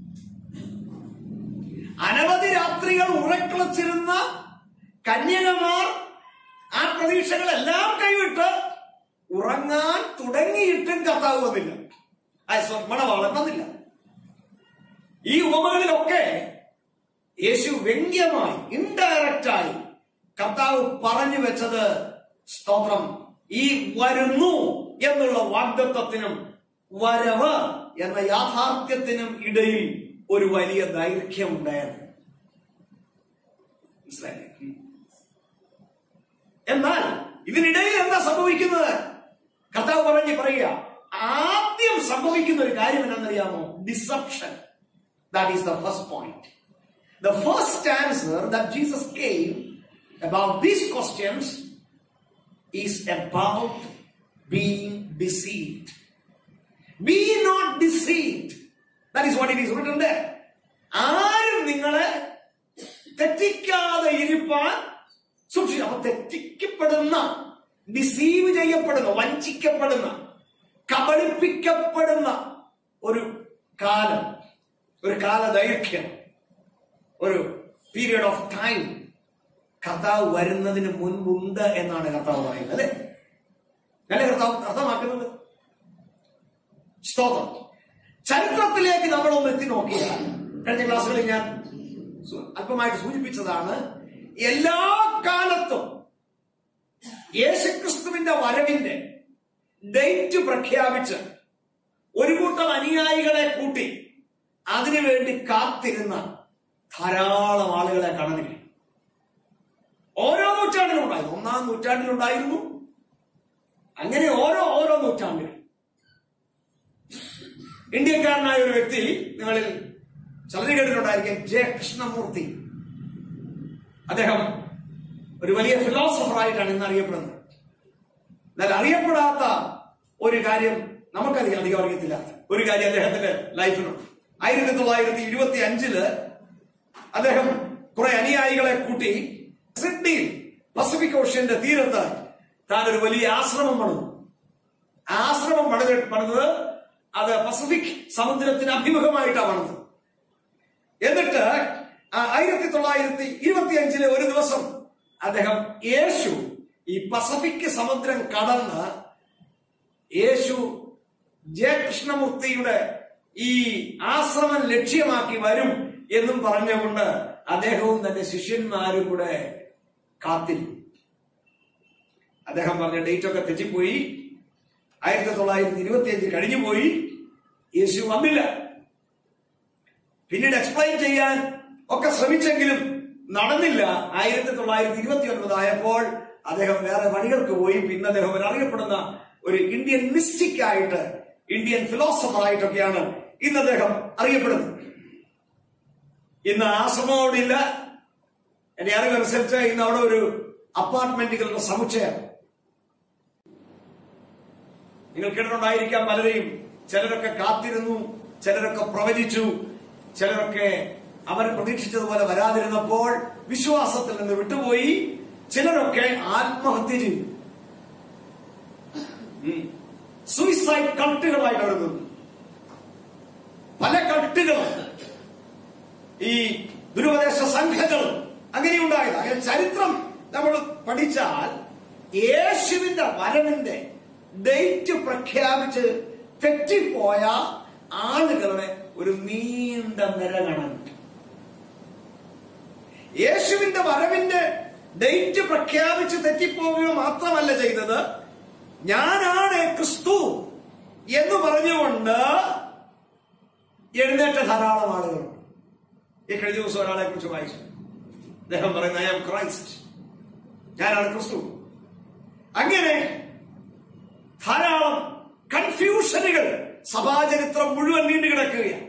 അനവധി രാത്രികൾ ഉറക്കളച്ചിരുന്ന കന്യകമാർ ആ പ്രതീക്ഷകളെല്ലാം കൈവിട്ട് ഉറങ്ങാൻ തുടങ്ങിയിട്ടും കർത്താവ് വന്നില്ല ആ മണവാളൻ വന്നില്ല ഈ ഉപമകളിലൊക്കെ യേശു വ്യംഗ്യമായി ഇൻഡയറക്റ്റായി കർത്താവ് പറഞ്ഞു വെച്ചത് സ്തോത്രം ഈ വരുന്നു എന്നുള്ള വാഗ്ദത്വത്തിനും വരവ് എന്ന യാഥാർത്ഥ്യത്തിനും ഇടയിൽ ഒരു വലിയ ദൈർഘ്യം ഉണ്ടായിരുന്നു മനസ്സിലായില്ലേ ഉം. എന്നാൽ ഇതിനിടയിൽ എന്താ സംഭവിക്കുന്നത് കർത്താവ് പറഞ്ഞ് പറയുക ആദ്യം സംഭവിക്കുന്ന ഒരു കാര്യം എന്താണെന്നറിയാമോ deception that is the first point the first answer that Jesus gave about these questions is about being deceived. Be not deceived. That is what it is written there. ആരും നിങ്ങളെ തെറ്റിക്കാതെ ഇരിപ്പാൻ സൂക്ഷിച്ചു അപ്പൊ തെറ്റിക്കപ്പെടുന്ന ഡിസീവ് ചെയ്യപ്പെടുന്ന വഞ്ചിക്കപ്പെടുന്ന കബളിപ്പിക്കപ്പെടുന്ന ഒരു കാലം ഒരു കാലദൈർഘ്യം ഒരു പീരിയഡ് ഓഫ് ടൈം കർത്താവ് വരുന്നതിന് മുൻപുണ്ട് എന്നാണ് കർത്താവ് പറയുന്നത് അല്ലേ അല്ലേ കർത്താവ് അർത്ഥമാക്കുന്നത് സ്തോത്രം ചരിത്രത്തിലേക്ക് നമ്മളൊന്ന് എത്തി നോക്കിയാൽ കഴിഞ്ഞ ക്ലാസ്സുകളിൽ ഞാൻ സു- അല്പമായിട്ട് സൂചിപ്പിച്ചതാണ് എല്ലാ കാലത്തും യേശുക്രിസ്തുവിന്റെ വരവിന്റെ ഡേറ്റ് പ്രഖ്യാപിച്ച് ഒരു കൂട്ടം അനുയായികളെ കൂട്ടി അതിനുവേണ്ടി കാത്തിരുന്ന ധാരാളം ആളുകളെ കാണാൻ കഴിയും ഓരോ നൂറ്റാണ്ടിലും ഉണ്ടായിരുന്നു ഒന്നാം നൂറ്റാണ്ടിലുണ്ടായിരുന്നു അങ്ങനെ ഓരോ ഓരോ നൂറ്റാണ്ടിൽ ഇന്ത്യക്കാരനായ ഒരു വ്യക്തി നിങ്ങളിൽ ചിലര് കേട്ടിട്ടുണ്ടായിരിക്കും ജെ കൃഷ്ണമൂർത്തി അദ്ദേഹം ഒരു വലിയ ഫിലോസഫറായിട്ടാണ് ഇന്ന് അറിയപ്പെടുന്നത് എന്നാൽ അറിയപ്പെടാത്ത ഒരു കാര്യം നമുക്കധികം അധികം അറിയത്തില്ല ഒരു കാര്യം അദ്ദേഹത്തിന്റെ ലൈഫിലുണ്ട് ആയിരത്തി തൊള്ളായിരത്തി ഇരുപത്തി അഞ്ചില് അദ്ദേഹം കുറെ അനുയായികളെ കൂട്ടി സിഡ്നിയിൽ പസഫിക് ഓഷ്യന്റെ തീരത്ത് താൻ ഒരു വലിയ ആശ്രമം പണിതു ആ ആശ്രമം പണിത് പണിത് അത് പസഫിക് സമുദ്രത്തിന് അഭിമുഖമായിട്ടാണ് പണിത് എന്നിട്ട് ആയിരത്തി തൊള്ളായിരത്തി ഇരുപത്തി അഞ്ചിലെ ഒരു ദിവസം അദ്ദേഹം യേശു ഈ പസഫിക് സമുദ്രം കടന്ന് യേശു ജെ കൃഷ്ണമൂർത്തിയുടെ ഈ ആശ്രമം ലക്ഷ്യമാക്കി വരും എന്നും പറഞ്ഞുകൊണ്ട് അദ്ദേഹവും തന്റെ ശിഷ്യന്മാരും കൂടെ കാത്തിരുന്നു അദ്ദേഹം പറഞ്ഞ ഡേറ്റ് ഒക്കെ തെറ്റിപ്പോയി ആയിരത്തി തൊള്ളായിരത്തി ഇരുപത്തി അഞ്ച് കഴിഞ്ഞുപോയി യേശു വന്നില്ല പിന്നീട് എക്സ്പ്ലെയിൻ ചെയ്യാൻ ഒക്കെ ശ്രമിച്ചെങ്കിലും നടന്നില്ല ആയിരത്തി തൊള്ളായിരത്തി ഇരുപത്തി ഒൻപത് ആയപ്പോൾ അദ്ദേഹം വേറെ വഴികൾക്ക് പോയി പിന്നെ അദ്ദേഹം ഒരു അറിയപ്പെടുന്ന ഒരു ഇന്ത്യൻ മിസ്റ്റിക് ആയിട്ട് ഇന്ത്യൻ ഫിലോസഫർ ആയിട്ടൊക്കെയാണ് ഇന്ന് അദ്ദേഹം അറിയപ്പെടുന്നത് ഇന്ന് ആശ്രമോടില്ല എന്റെ അറിവനുസരിച്ച് ഇന്ന് അവിടെ ഒരു അപ്പാർട്ട്മെന്റുകളുടെ സമുച്ചയം നിങ്ങൾ കേട്ടിട്ടുണ്ടായിരിക്കാം പലരെയും ചിലരൊക്കെ കാത്തിരുന്നു ചിലരൊക്കെ പ്രവചിച്ചു ചിലരൊക്കെ അവർ പ്രതീക്ഷിച്ചതുപോലെ വരാതിരുന്നപ്പോൾ വിശ്വാസത്തിൽ നിന്ന് വിട്ടുപോയി ചിലരൊക്കെ ആത്മഹത്യ ചെയ്തു സൂയിസൈഡ് കട്ടുകളായിട്ട് അവർ നിന്നു പല കട്ടുകളും ഈ ദുരുപദേശ സംഘങ്ങൾ അങ്ങനെയുണ്ടായത് അങ്ങനെ ചരിത്രം നമ്മൾ പഠിച്ചാൽ യേശുവിന്റെ വരവിന്റെ ഡേറ്റ് പ്രഖ്യാപിച്ച് തെറ്റിപ്പോയ ആളുകളുടെ ഒരു നീണ്ട നിര കാണാൻ പറ്റും യേശുവിന്റെ വരവിന്റെ ഡേറ്റ് പ്രഖ്യാപിച്ച് തെറ്റിപ്പോവുക മാത്രമല്ല ചെയ്തത് ഞാനാണ് ക്രിസ്തു എന്ന് പറഞ്ഞുകൊണ്ട് എഴുന്നേറ്റ ധാരാളം ആളുകളുണ്ട് ഈ കഴിഞ്ഞ ദിവസം ഒരാളെ കുറിച്ച് വായിച്ചു അദ്ദേഹം പറയുന്ന ഐ ആം ക്രൈസ്റ്റ് ഞാനാണ് ക്രിസ്തു അങ്ങനെ ധാരാളം കൺഫ്യൂഷനുകൾ സഭാചരിത്രം മുഴുവൻ നീണ്ടു കിടക്കുകയാണ്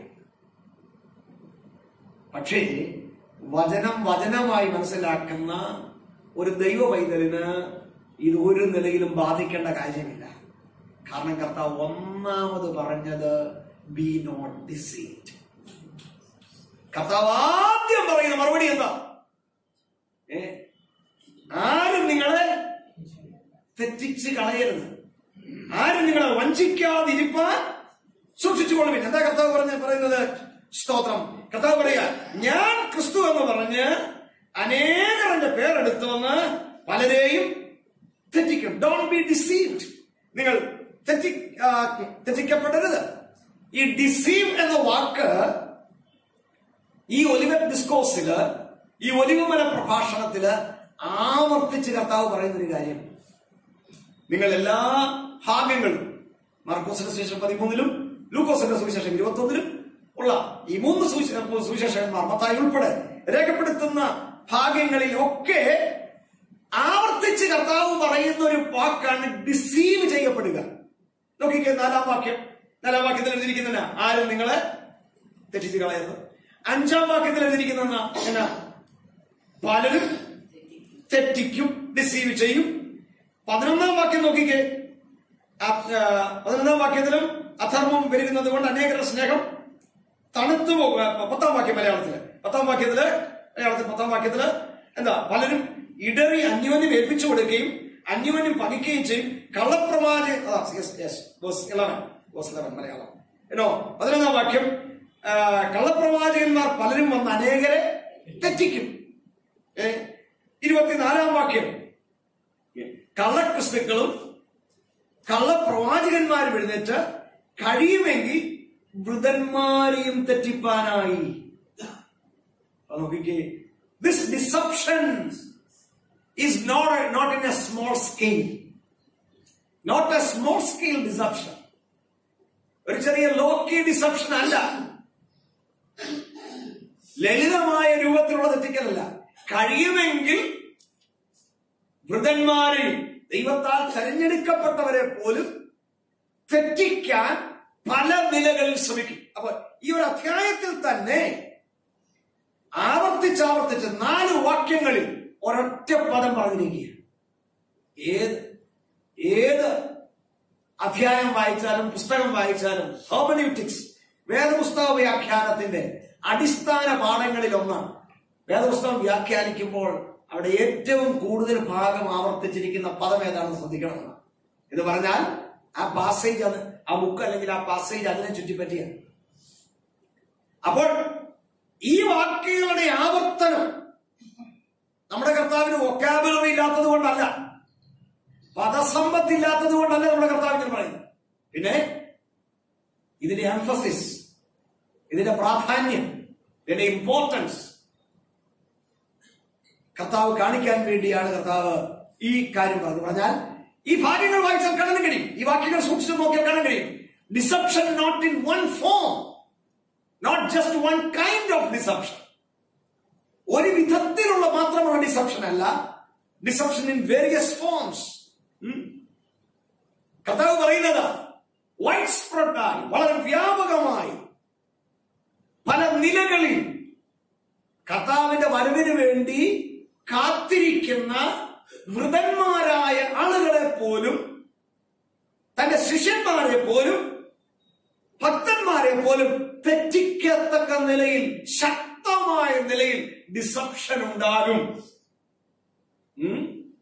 പക്ഷേ വചനം വചനമായി മനസ്സിലാക്കുന്ന ഒരു ദൈവ പൈതലിന് ഇത് ഒരു നിലയിലും ബാധിക്കേണ്ട കാര്യമില്ല കാരണം കർത്താവ് ഒന്നാമത് പറഞ്ഞത് ബി നോട്ട് ഡിസീവ്ഡ് കർത്താവ് ആദ്യം പറയുന്ന മറുപടി എന്താ ഏ ആരും നിങ്ങളെ തെറ്റിച്ച് കളയരുത് ആരും നിങ്ങളെ വഞ്ചിക്കാതിരിപ്പാൻ സൂക്ഷിച്ചുകൊള്ളുവിൻ എന്താ കർത്താവ് പറഞ്ഞ പറയുന്നത് സ്തോത്രം കർത്താവ് പറയുക ഞാൻ ക്രിസ്തു എന്ന് പറഞ്ഞ് അനേകരുടെ പേരെടുത്തു വന്ന് പലരെയും തെറ്റിക്കും ഡോണ്ട് ബി ഡിസീവ്ഡ് നിങ്ങൾ തെറ്റി ആ, തെറ്റിക്കപ്പെടരുത് ഈ ഡിസീവ് എന്ന വാക്ക് ഈ ഒലിവർ ഡിസ്കോസില് ഈ ഒലിവുമല പ്രഭാഷണത്തില് ആവർത്തിച്ച് കർത്താവ് പറയുന്ന ഒരു കാര്യം നിങ്ങൾ എല്ലാ ഭാഗ്യങ്ങളും മാർക്കോസിന്റെ സുവിശേഷം പതിമൂന്നിലും ലൂക്കോസിന്റെ സുവിശേഷം ഇരുപത്തി ഒന്നിലും ഉള്ള ഈ മൂന്ന് സുവിശേ- സുവിശേഷകന്മാർ മത്തായി ഉൾപ്പെടെ രേഖപ്പെടുത്തുന്ന ഭാഗ്യങ്ങളിൽ ഒക്കെ ആവർത്തിച്ച് കർത്താവ് പറയുന്ന ഒരു വാക്കാണ് ഡിസീവ് ചെയ്യപ്പെടുക നോക്കിക്കേ നാലാം വാക്യം നാലാം വാക്യത്തിൽ എഴുതിയിരിക്കുന്ന ആരും നിങ്ങളെ തെറ്റിച്ച് കളയരുത് അഞ്ചാം വാക്യത്തിൽ എഴുതിയിരിക്കുന്ന എന്നാ പലരും തെറ്റിക്കും ഡിസീവ് ചെയ്യും പതിനൊന്നാം വാക്യം നോക്കിക്കേ ആ, ആ, പതിനൊന്നാം വാക്യത്തിലും അധർമ്മം പെരുകുന്നത് കൊണ്ട് അനേകരുടെ സ്നേഹം തണുത്തു പോകും ആ, പത്താം വാക്യം മലയാളത്തില് പത്താം വാക്യത്തില് മലയാളത്തിൽ പത്താം വാക്യത്തില് എന്താ പലരും ഇടറി അന്യോന്യം ഏൽപ്പിച്ചു കൊടുക്കുകയും അന്യോന്യം പകിക്കുകയും ചെയ്യും കള്ളപ്രമാജ മലയാളം എന്നോ പതിനൊന്നാം വാക്യം ആ, കള്ളപ്രവാചകന്മാർ പലരും വന്ന് അനേകരെ തെറ്റിക്കും ഏ ഇരുപത്തിനാലാം വാക്യം കള്ളക്രിസ്തുക്കളും കള്ളപ്രവാചകന്മാരും എഴുന്നേറ്റ് കഴിയുമെങ്കിൽ വൃതന്മാരെയും തെറ്റിപ്പാനായി അത് നോക്കിക്കേ this deception is not not in a small scale not a small scale deception ഒരു ചെറിയ ലോക്കി ഡിസപ്ഷൻ അല്ല ലളിതമായ രൂപത്തിലുള്ള തെറ്റിക്കലല്ല കഴിയുമെങ്കിൽ വൃതന്മാരെയും ദൈവത്താൽ തെരഞ്ഞെടുക്കപ്പെട്ടവരെ പോലും തെറ്റിക്കാൻ പല നിലകളിൽ ശ്രമിക്കും അപ്പൊ ഈ ഒരു അധ്യായത്തിൽ തന്നെ ആവർത്തിച്ചാവർത്തിച്ച് നാല് വാക്യങ്ങളിൽ ഒരൊറ്റ പദം പറഞ്ഞിരിക്കുകയാണ് ഏത് ഏത് അധ്യായം വായിച്ചാലും പുസ്തകം വായിച്ചാലും ഹോമന്യൂറ്റിക്സ് വേദപുസ്തക വ്യാഖ്യാനത്തിന്റെ അടിസ്ഥാന പാഠങ്ങളിൽ ഒന്നാണ് വേദപുസ്തകം വ്യാഖ്യാനിക്കുമ്പോൾ അവിടെ ഏറ്റവും കൂടുതൽ ഭാഗം ആവർത്തിച്ചിരിക്കുന്ന പദം ഏതാണെന്ന് ശ്രദ്ധിക്കണം എന്ന് പറഞ്ഞാൽ ആ പാസേജ് അത് ആ ബുക്ക് അല്ലെങ്കിൽ ആ പാസേജ് അതിനെ ചുറ്റിപ്പറ്റിയാണ് അപ്പോൾ ഈ വാക്യങ്ങളുടെ ആവർത്തനം നമ്മുടെ കർത്താവിന് വൊക്കാബുലറി ഇല്ലാത്തത് കൊണ്ടല്ല പദസമ്പത്ത് ഇല്ലാത്തത് കൊണ്ടല്ല നമ്മുടെ കർത്താവിന് പറയുന്നത് പിന്നെ ഇതിന്റെ എംഫസിസ് ഇതിന്റെ പ്രാധാന്യം ഇതിന്റെ ഇമ്പോർട്ടൻസ് കർത്താവ് കാണിക്കാൻ വേണ്ടിയാണ് കർത്താവ് ഈ കാര്യം പറഞ്ഞു പറഞ്ഞാൽ ഈ ഭാഗ്യങ്ങൾ വായിച്ചാൽ കാണാൻ കഴിയും ഈ വാക്യങ്ങൾ സൂക്ഷിച്ചു നോക്കിയാൽ കാണാൻ കഴിയും deception not in one form not just one kind of deception ഒരു വിധത്തിലുള്ള മാത്രമുള്ള ഡിസപ്ഷൻ അല്ല ഡിസപ്ഷൻ ഇൻ വേരിയസ് ഫോംസ് കർത്താവ് പറയുന്നത് വൈഡ് സ്പ്രെഡായി വളരെ വ്യാപകമായി പല നിലകളിൽ കർത്താവിന്റെ വരവിന് വേണ്ടി കാത്തിരിക്കുന്ന വൃതന്മാരായ ആളുകളെ പോലും തന്റെ ശിഷ്യന്മാരെ പോലും ഭക്തന്മാരെ പോലും തെറ്റിക്കത്തക്ക നിലയിൽ ശക്തമായ നിലയിൽ ഡിസപ്ഷൻ ഉണ്ടാകും ഉം?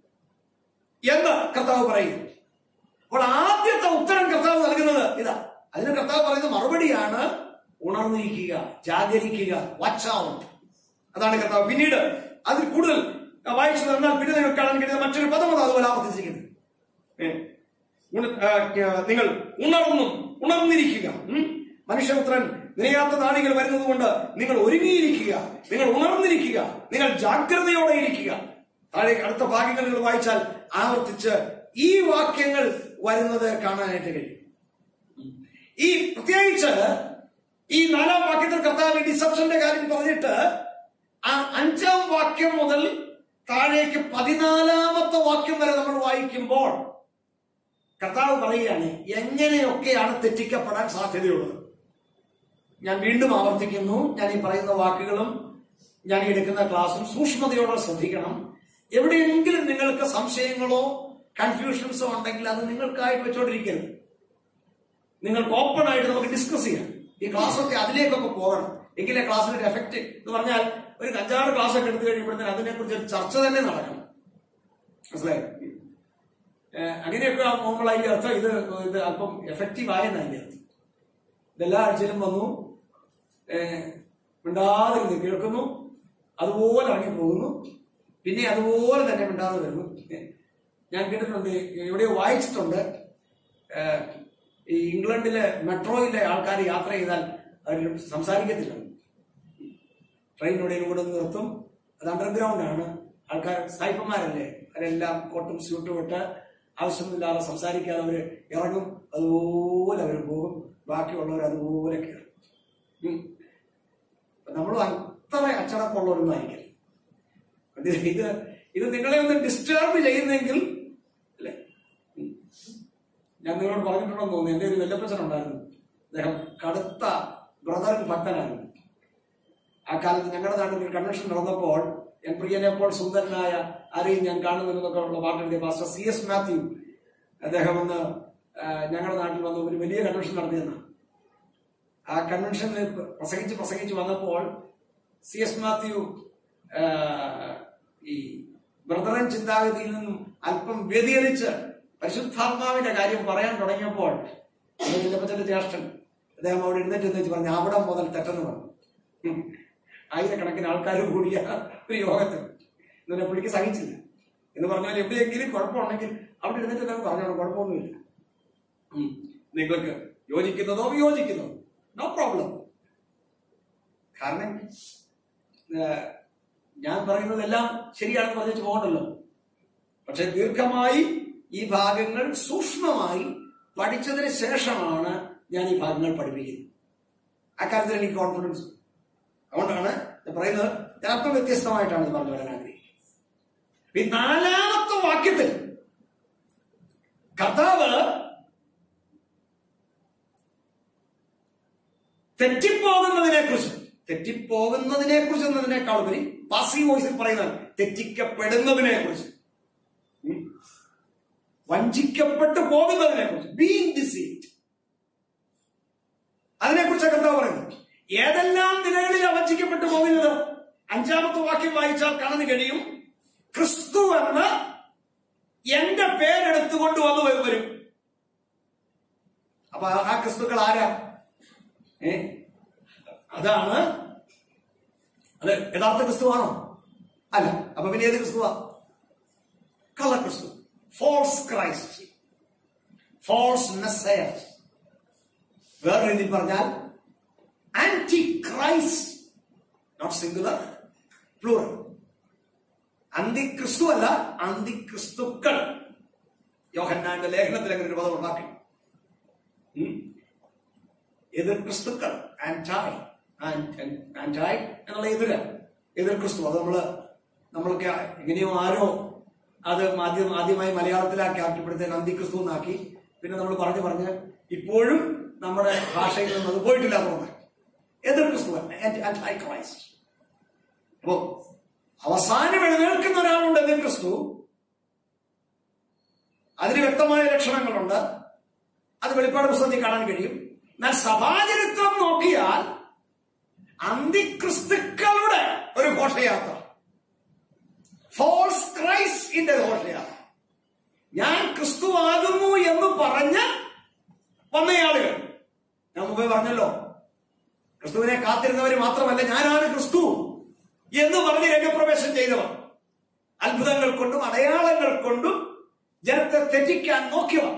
എന്ന് കർത്താവ് പറയും അപ്പോൾ ആദ്യത്തെ ഉത്തരം കർത്താവ് നൽകുന്നത് ഇതാ അതിന് കർത്താവ് പറയുന്ന മറുപടിയാണ് ഉണർന്നിരിക്കുക ജാഗരിക്കുക വാച്ച് ഔട്ട് അതാണ് കർത്താവ് പിന്നീട് അതിൽ കൂടുതൽ വായിച്ചു തന്നാൽ പിന്നെ നിങ്ങൾ കാണാൻ കഴിയുന്ന മറ്റൊരു പദം അത് അതുപോലെ ആവർത്തിച്ചിരിക്കുന്നത് ഏ, ഉണ- ആ, ആ, നിങ്ങൾ ഉണർന്നും ഉണർന്നിരിക്കുക ഉം? മനുഷ്യപുത്രൻ നിനയാത്ത നാളികൾ വരുന്നത് കൊണ്ട് നിങ്ങൾ ഒരുങ്ങിയിരിക്കുക നിങ്ങൾ ഉണർന്നിരിക്കുക നിങ്ങൾ ജാഗ്രതയോടെ ഇരിക്കുക താഴെ അടുത്ത ഭാഗ്യങ്ങൾ നിങ്ങൾ വായിച്ചാൽ ആവർത്തിച്ച് ഈ വാക്യങ്ങൾ വരുന്നത് കാണാനായിട്ട് കഴിയും ഈ പ്രത്യേകിച്ച് ഈ നാലാം വാക്യത്തിൽ കർത്താവ് ഡിസപ്ഷന്റെ കാര്യം പറഞ്ഞിട്ട് ആ അഞ്ചാം വാക്യം മുതൽ താഴേക്ക് പതിനാലാമത്തെ വാക്യം വരെ നമ്മൾ വായിക്കുമ്പോൾ കർത്താവ് പറയുകയാണ് എങ്ങനെയൊക്കെയാണ് തെറ്റിക്കപ്പെടാൻ സാധ്യതയുള്ളത് ഞാൻ വീണ്ടും ആവർത്തിക്കുന്നു ഞാൻ ഈ പറയുന്ന വാക്കുകളും ഞാൻ ഈ എടുക്കുന്ന ക്ലാസ്സും സൂക്ഷ്മതയോടെ ശ്രദ്ധിക്കണം എവിടെയെങ്കിലും നിങ്ങൾക്ക് സംശയങ്ങളോ കൺഫ്യൂഷൻസോ ഉണ്ടെങ്കിൽ അത് നിങ്ങൾക്കായിട്ട് വെച്ചോണ്ടിരിക്കരുത് നിങ്ങൾക്ക് ഓപ്പൺ ആയിട്ട് നമുക്ക് ഡിസ്കസ് ചെയ്യാം ഈ ക്ലാസ് ഒക്കെ അതിലേക്കൊക്കെ പോകണം എങ്കിലേ ക്ലാസ്സിന് ഒരു എഫക്റ്റ് എന്ന് പറഞ്ഞാൽ ഒരു അഞ്ചാറ് ക്ലാസ് ഒക്കെ എടുത്തു കഴിയുമ്പോഴത്തേന് അതിനെ കുറിച്ച് ഒരു ചർച്ച തന്നെ നടക്കണം മനസ്സിലായോ ഏഹ് അങ്ങനെയൊക്കെ ആകുമ്പോൾ അതിന്റെ അർത്ഥം ഇത് ഇത് അല്പം എഫക്റ്റീവ് ആയെന്ന് അതിന്റെ അർത്ഥം ഇതെല്ലാ ആഴ്ചയിലും വന്നു ഏഹ് മിണ്ടാതെ ഇരുന്ന് കേൾക്കുന്നു അതുപോലെ ഇറങ്ങി പോകുന്നു പിന്നെ അതുപോലെ തന്നെ മിണ്ടാതെ വരുന്നു ഏഹ് ഞാൻ കേട്ടിട്ടുണ്ട് എവിടെയോ വായിച്ചിട്ടുണ്ട് ഏഹ് ഈ ഇംഗ്ലണ്ടിലെ മെട്രോയിലെ ആൾക്കാർ യാത്ര ചെയ്താൽ അവർ സംസാരിക്കത്തില്ല ട്രെയിനിലൂടെയും കൂടെ ഒന്ന് നിർത്തും അത് അണ്ടർഗ്രൗണ്ട് ആണ് ആൾക്കാർ സായിപ്പന്മാരല്ലേ അവരെല്ലാം കോട്ടും സ്യൂട്ടും ഇട്ട് ആവശ്യമില്ലാതെ സംസാരിക്കാതെ അവർ ഇറങ്ങും അതുപോലെ അവർ പോകും ബാക്കിയുള്ളവർ അതുപോലെ കയറും ഉം. അപ്പൊ നമ്മളും അത്ര അച്ചടക്കമുള്ളവരൊന്നും ആയിരിക്കില്ല ഇത് ഇത് ഇത് നിങ്ങളെ ഒന്ന് ഡിസ്റ്റർബ് ചെയ്യുന്നെങ്കിൽ അല്ലേ ഉം. ഞാൻ നിങ്ങളോട് പറഞ്ഞിട്ടുണ്ടെന്ന് തോന്നുന്നു എന്റെ ഒരു വല്ലപ്പച്ചൻ ഉണ്ടായിരുന്നു അദ്ദേഹം കടുത്ത ബ്രദർ ഭക്തനായിരുന്നു ആ കാലത്ത് ഞങ്ങളുടെ നാട്ടിൽ ഒരു കൺവെൻഷൻ നടന്നപ്പോൾ എൻ പ്രിയനെ പ്പോൾ സുന്ദരനായ ആരെയും ഞാൻ കാണുന്നില്ലെന്നൊക്കെ ഉള്ള പാട്ടെഴുതിയ പാസ്റ്റർ സി എസ് മാത്യു അദ്ദേഹം ഒന്ന് ആ, ഞങ്ങളുടെ നാട്ടിൽ വന്ന് ഒരു വലിയ കൺവെൻഷൻ നടത്തിയെന്നാണ് ആ കൺവെൻഷനിൽ പ്രസംഗിച്ച് പ്രസംഗിച്ച് വന്നപ്പോൾ സി എസ് മാത്യു ആ, ഈ ബ്രദറൻ ചിന്താഗതിയിൽ നിന്നും അല്പം വ്യതിചലിച്ച് പരിശുദ്ധാത്മാവിന്റെ കാര്യം പറയാൻ തുടങ്ങിയപ്പോൾ ചിലപ്പത്തിന്റെ ജ്യേഷ്ഠൻ അദ്ദേഹം അവിടെ എഴുന്നേറ്റ് എഴുന്നേറ്റ് പറഞ്ഞു അവിടെ മുതൽ തെറ്റെന്ന് പറഞ്ഞു ഉം. ആയിരക്കണക്കിന് ആൾക്കാർ കൂടിയ ഒരു യോഗത്തിൽ എന്നെ പുള്ളിക്ക് സഹിച്ചില്ല എന്ന് പറഞ്ഞാൽ എവിടെയെങ്കിലും കുഴപ്പമുണ്ടെങ്കിൽ അവിടെ എഴുന്നേറ്റ് എല്ലാവരും പറഞ്ഞോളൂ കുഴപ്പമൊന്നുമില്ല ഉം. നിങ്ങൾക്ക് യോജിക്കുന്നതോ വിയോജിക്കുന്നതോ നോ പ്രോബ്ലം കാരണം ഏഹ്, ഞാൻ പറയുന്നതെല്ലാം ശരിയാണെന്ന് പറഞ്ഞിട്ട് പോകണ്ടല്ലോ പക്ഷെ ദീർഘമായി ഈ ഭാഗങ്ങൾ സൂക്ഷ്മമായി പഠിച്ചതിന് ശേഷമാണ് ഞാൻ ഈ ഭാഗങ്ങൾ പഠിപ്പിക്കുന്നത് അക്കാര്യത്തിൽ എനിക്ക് കോൺഫിഡൻസ് അതുകൊണ്ടാണ് ഞാൻ പറയുന്നത് ഞാൻ അല്പം വ്യത്യസ്തമായിട്ടാണ് ഇത് പറഞ്ഞു വരാൻ ആഗ്രഹിക്കുന്നത് ഈ നാലാമത്തെ വാക്യത്തിൽ കർത്താവ് തെറ്റിപ്പോകുന്നതിനെ കുറിച്ച് തെറ്റിപ്പോകുന്നതിനെ കുറിച്ച് എന്നതിനേക്കാൾ ഉപരി പാസീവ് വോയിസിൽ പറയുന്നത് തെറ്റിക്കപ്പെടുന്നതിനെ കുറിച്ച് വഞ്ചിക്കപ്പെട്ടു പോകുന്നതിനെ കുറിച്ച് ബീങ് ഡിസീറ്റ് അതിനെക്കുറിച്ച് കർത്താവ് പറയുന്നു ഏതെല്ലാം നിലകളിലാണ് വഞ്ചിക്കപ്പെട്ടു പോകുന്നത് അഞ്ചാമത്തെ വാക്യം വായിച്ചാൽ കാണാൻ കഴിയും ക്രിസ്തു എന്ന എന്റെ പേരെടുത്തുകൊണ്ട് വന്നു വരും അപ്പൊ ആ- ആ ക്രിസ്തുക്കൾ ആരാ ഏ അതാണ് അത് യഥാർത്ഥ ക്രിസ്തുവാണോ അല്ല അപ്പൊ പിന്നെ ഏത് ക്രിസ്തുവാ കള്ള ക്രിസ്തു ഫോൾസ് ക്രൈസ്റ്റ് ഫോൾസ് മെസ്സയസ് വേറെ രീതിയിൽ പറഞ്ഞാൽ antichrist not singular plural അന്തിക്രിസ്തു അല്ല അന്തിക്രിസ്തുക്കൾ യോഹന്നാന്റെ ലേഖനത്തിൽ അങ്ങനെ ഒരു പദം ഉണ്ടാക്കി ഉം. എതിർ ക്രിസ്തുക്കൾ ആന്റായ് ആന്റായ് എന്നുള്ള എതിര് എതിർ ക്രിസ്തു അത് നമ്മള് നമ്മളൊക്കെ എങ്ങനെയോ ആരോ അത് ആദ്യം ആദ്യമായി മലയാളത്തിലാക്കി ആക്കിയപ്പോഴത്തേക്ക് അന്തിക്രിസ്തു എന്നാക്കി പിന്നെ നമ്മൾ പറഞ്ഞു പറഞ്ഞ് ഇപ്പോഴും നമ്മുടെ ഭാഷയിൽ നിന്ന് അത് പോയിട്ടില്ല അതുകൊണ്ട് എതിർ ക്രിസ്തു ആന്റൈ ക്രൈസ്റ്റ് അപ്പോ അവസാനം എഴുന്നേൽക്കുന്ന ഒരാളുണ്ട് എതിർ ക്രിസ്തു അതിന് വ്യക്തമായ ലക്ഷണങ്ങളുണ്ട് അത് വെളിപ്പാട് പുസ്തകത്തിൽ കാണാൻ കഴിയും എന്നാൽ സഭാചരിത്രം നോക്കിയാൽ അന്തിക്രിസ്തുക്കളുടെ ഒരു ഘോഷയാത്ര ഫോൾസ് ക്രൈസ്റ്റിന്റെ ഘോഷയാത്ര ഞാൻ ക്രിസ്തുവാകുന്നു എന്ന് പറഞ്ഞ് വന്നയാളുകൾ ഞാൻ മുമ്പേ പറഞ്ഞല്ലോ ക്രിസ്തുവിനെ കാത്തിരുന്നവർ മാത്രമല്ല ഞാനാണ് ക്രിസ്തു എന്ന് പറഞ്ഞ് രംഗപ്രവേശം ചെയ്തവർ അത്ഭുതങ്ങൾ കൊണ്ടും അടയാളങ്ങൾ കൊണ്ടും ജനത്തെ തെറ്റിക്കാൻ നോക്കിയവർ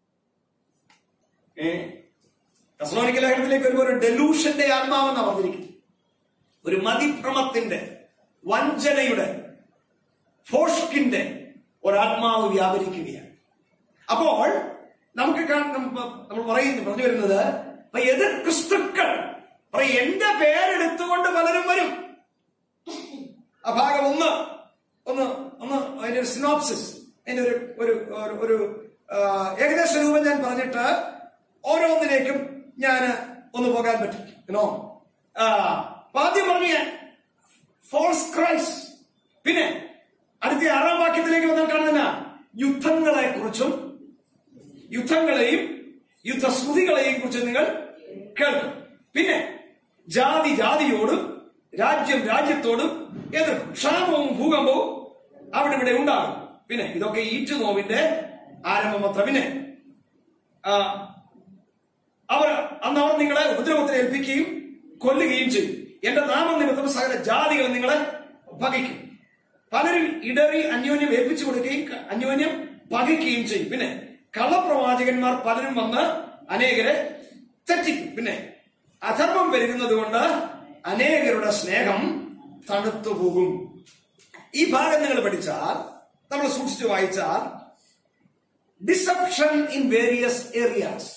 ഏ കസ്ലോണിക്ക ലേഖനത്തിലേക്ക് വരുമ്പോൾ ഒരു ഡെലൂഷന്റെ ആത്മാവെന്നാ പറഞ്ഞിരിക്കുന്നത് ഒരു മതിഭ്രമത്തിന്റെ വഞ്ചനയുടെ ഫോഷ്കിന്റെ ഒരാത്മാവ് വ്യാപരിക്കുകയാണ് അപ്പോൾ നമുക്ക് കാ- നമ്മ- നമ്മൾ പറയുന്നു പറഞ്ഞു വരുന്നത് അപ്പൊ എതിർ ക്രിസ്തുക്കൾ പറയും എന്റെ പേരെടുത്തുകൊണ്ട് പലരും വരും ആ ഭാഗം ഒന്ന് ഒന്ന് ഒന്ന് അതിന്റെ ഒരു സിനോപ്സിസ് അതിന്റെ ഒരു ഒരു ഒരു- ഒരു ആ, ഏകദേശ രൂപം ഞാൻ പറഞ്ഞിട്ട് ഓരോന്നിലേക്കും ഞാൻ ഒന്ന് പോകാൻ പറ്റും യുനോ ആദ്യം പറഞ്ഞ ഫോൾസ് ക്രൈസ്റ്റ് പിന്നെ അടുത്ത ആറാം വാക്യത്തിലേക്ക് വന്നാൽ കാണുന്ന യുദ്ധങ്ങളെ കുറിച്ചും യുദ്ധങ്ങളെയും യുദ്ധശ്രുതികളെയും കുറിച്ച് നിങ്ങൾ കേൾക്കും പിന്നെ ജാതി ജാതിയോടും രാജ്യം രാജ്യത്തോടും എതിർക്കും ക്ഷാമവും ഭൂകമ്പവും അവിടെ ഇവിടെ ഉണ്ടാകും പിന്നെ ഇതൊക്കെ ഈറ്റ് നോവിന്റെ ആരംഭം മാത്രം പിന്നെ ആ, അവർ അന്ന് അവർ നിങ്ങളെ ഉപദ്രവത്തിൽ ഏൽപ്പിക്കുകയും കൊല്ലുകയും ചെയ്യും എന്റെ നാമം നിമിത്തം സകല ജാതികൾ നിങ്ങളെ പകയ്ക്കും പലരും ഇടറി അന്യോന്യം ഏൽപ്പിച്ചു കൊടുക്കുകയും ക- അന്യോന്യം പകയ്ക്കുകയും ചെയ്യും പിന്നെ കള്ളപ്രവാചകന്മാർ പലരും വന്ന് അനേകരെ തെറ്റിക്കും പിന്നെ അധർമ്മം പെരുകുന്നത് കൊണ്ട് അനേകരുടെ സ്നേഹം തണുത്തു പോകും ഈ ഭാഗം നിങ്ങൾ പഠിച്ചാൽ നമ്മൾ സൂക്ഷിച്ചു വായിച്ചാൽ deception in various areas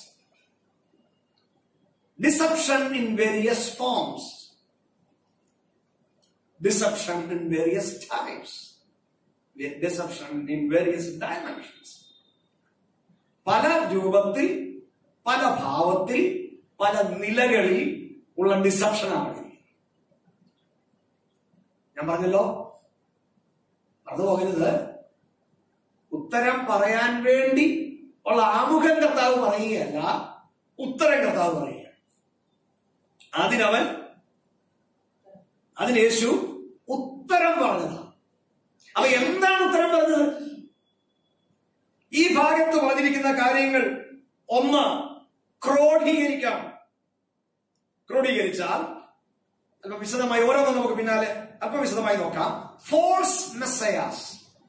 deception in various forms, deception in various types, deception in various dimensions. പല രൂപത്തിൽ പല ഭാവത്തിൽ പല നിലകളിൽ ഉള്ള ഡിസപ്ഷനാണ് ഇത്. ഞാൻ പറഞ്ഞല്ലോ മറന്നു പോകരുത് ഉത്തരം പറയാൻ വേണ്ടി ഉള്ള ആമുഖം കർത്താവ് പറയുകയല്ല ഉത്തരം കർത്താവ് പറയുക അതിനവൻ അതിന് യേശു ഉത്തരം പറഞ്ഞതാണ് അപ്പൊ എന്താണ് ഉത്തരം പറഞ്ഞത് ഈ ഭാഗത്ത് പറഞ്ഞിരിക്കുന്ന കാര്യങ്ങൾ ഒന്ന് ക്രോഡീകരിക്കാം ക്രോഡീകരിച്ചാൽ അല്പം വിശദമായി ഓരോന്നും നമുക്ക് പിന്നാലെ അല്പം വിശദമായി നോക്കാം ഫോൾസ് മെസ്സയാസ്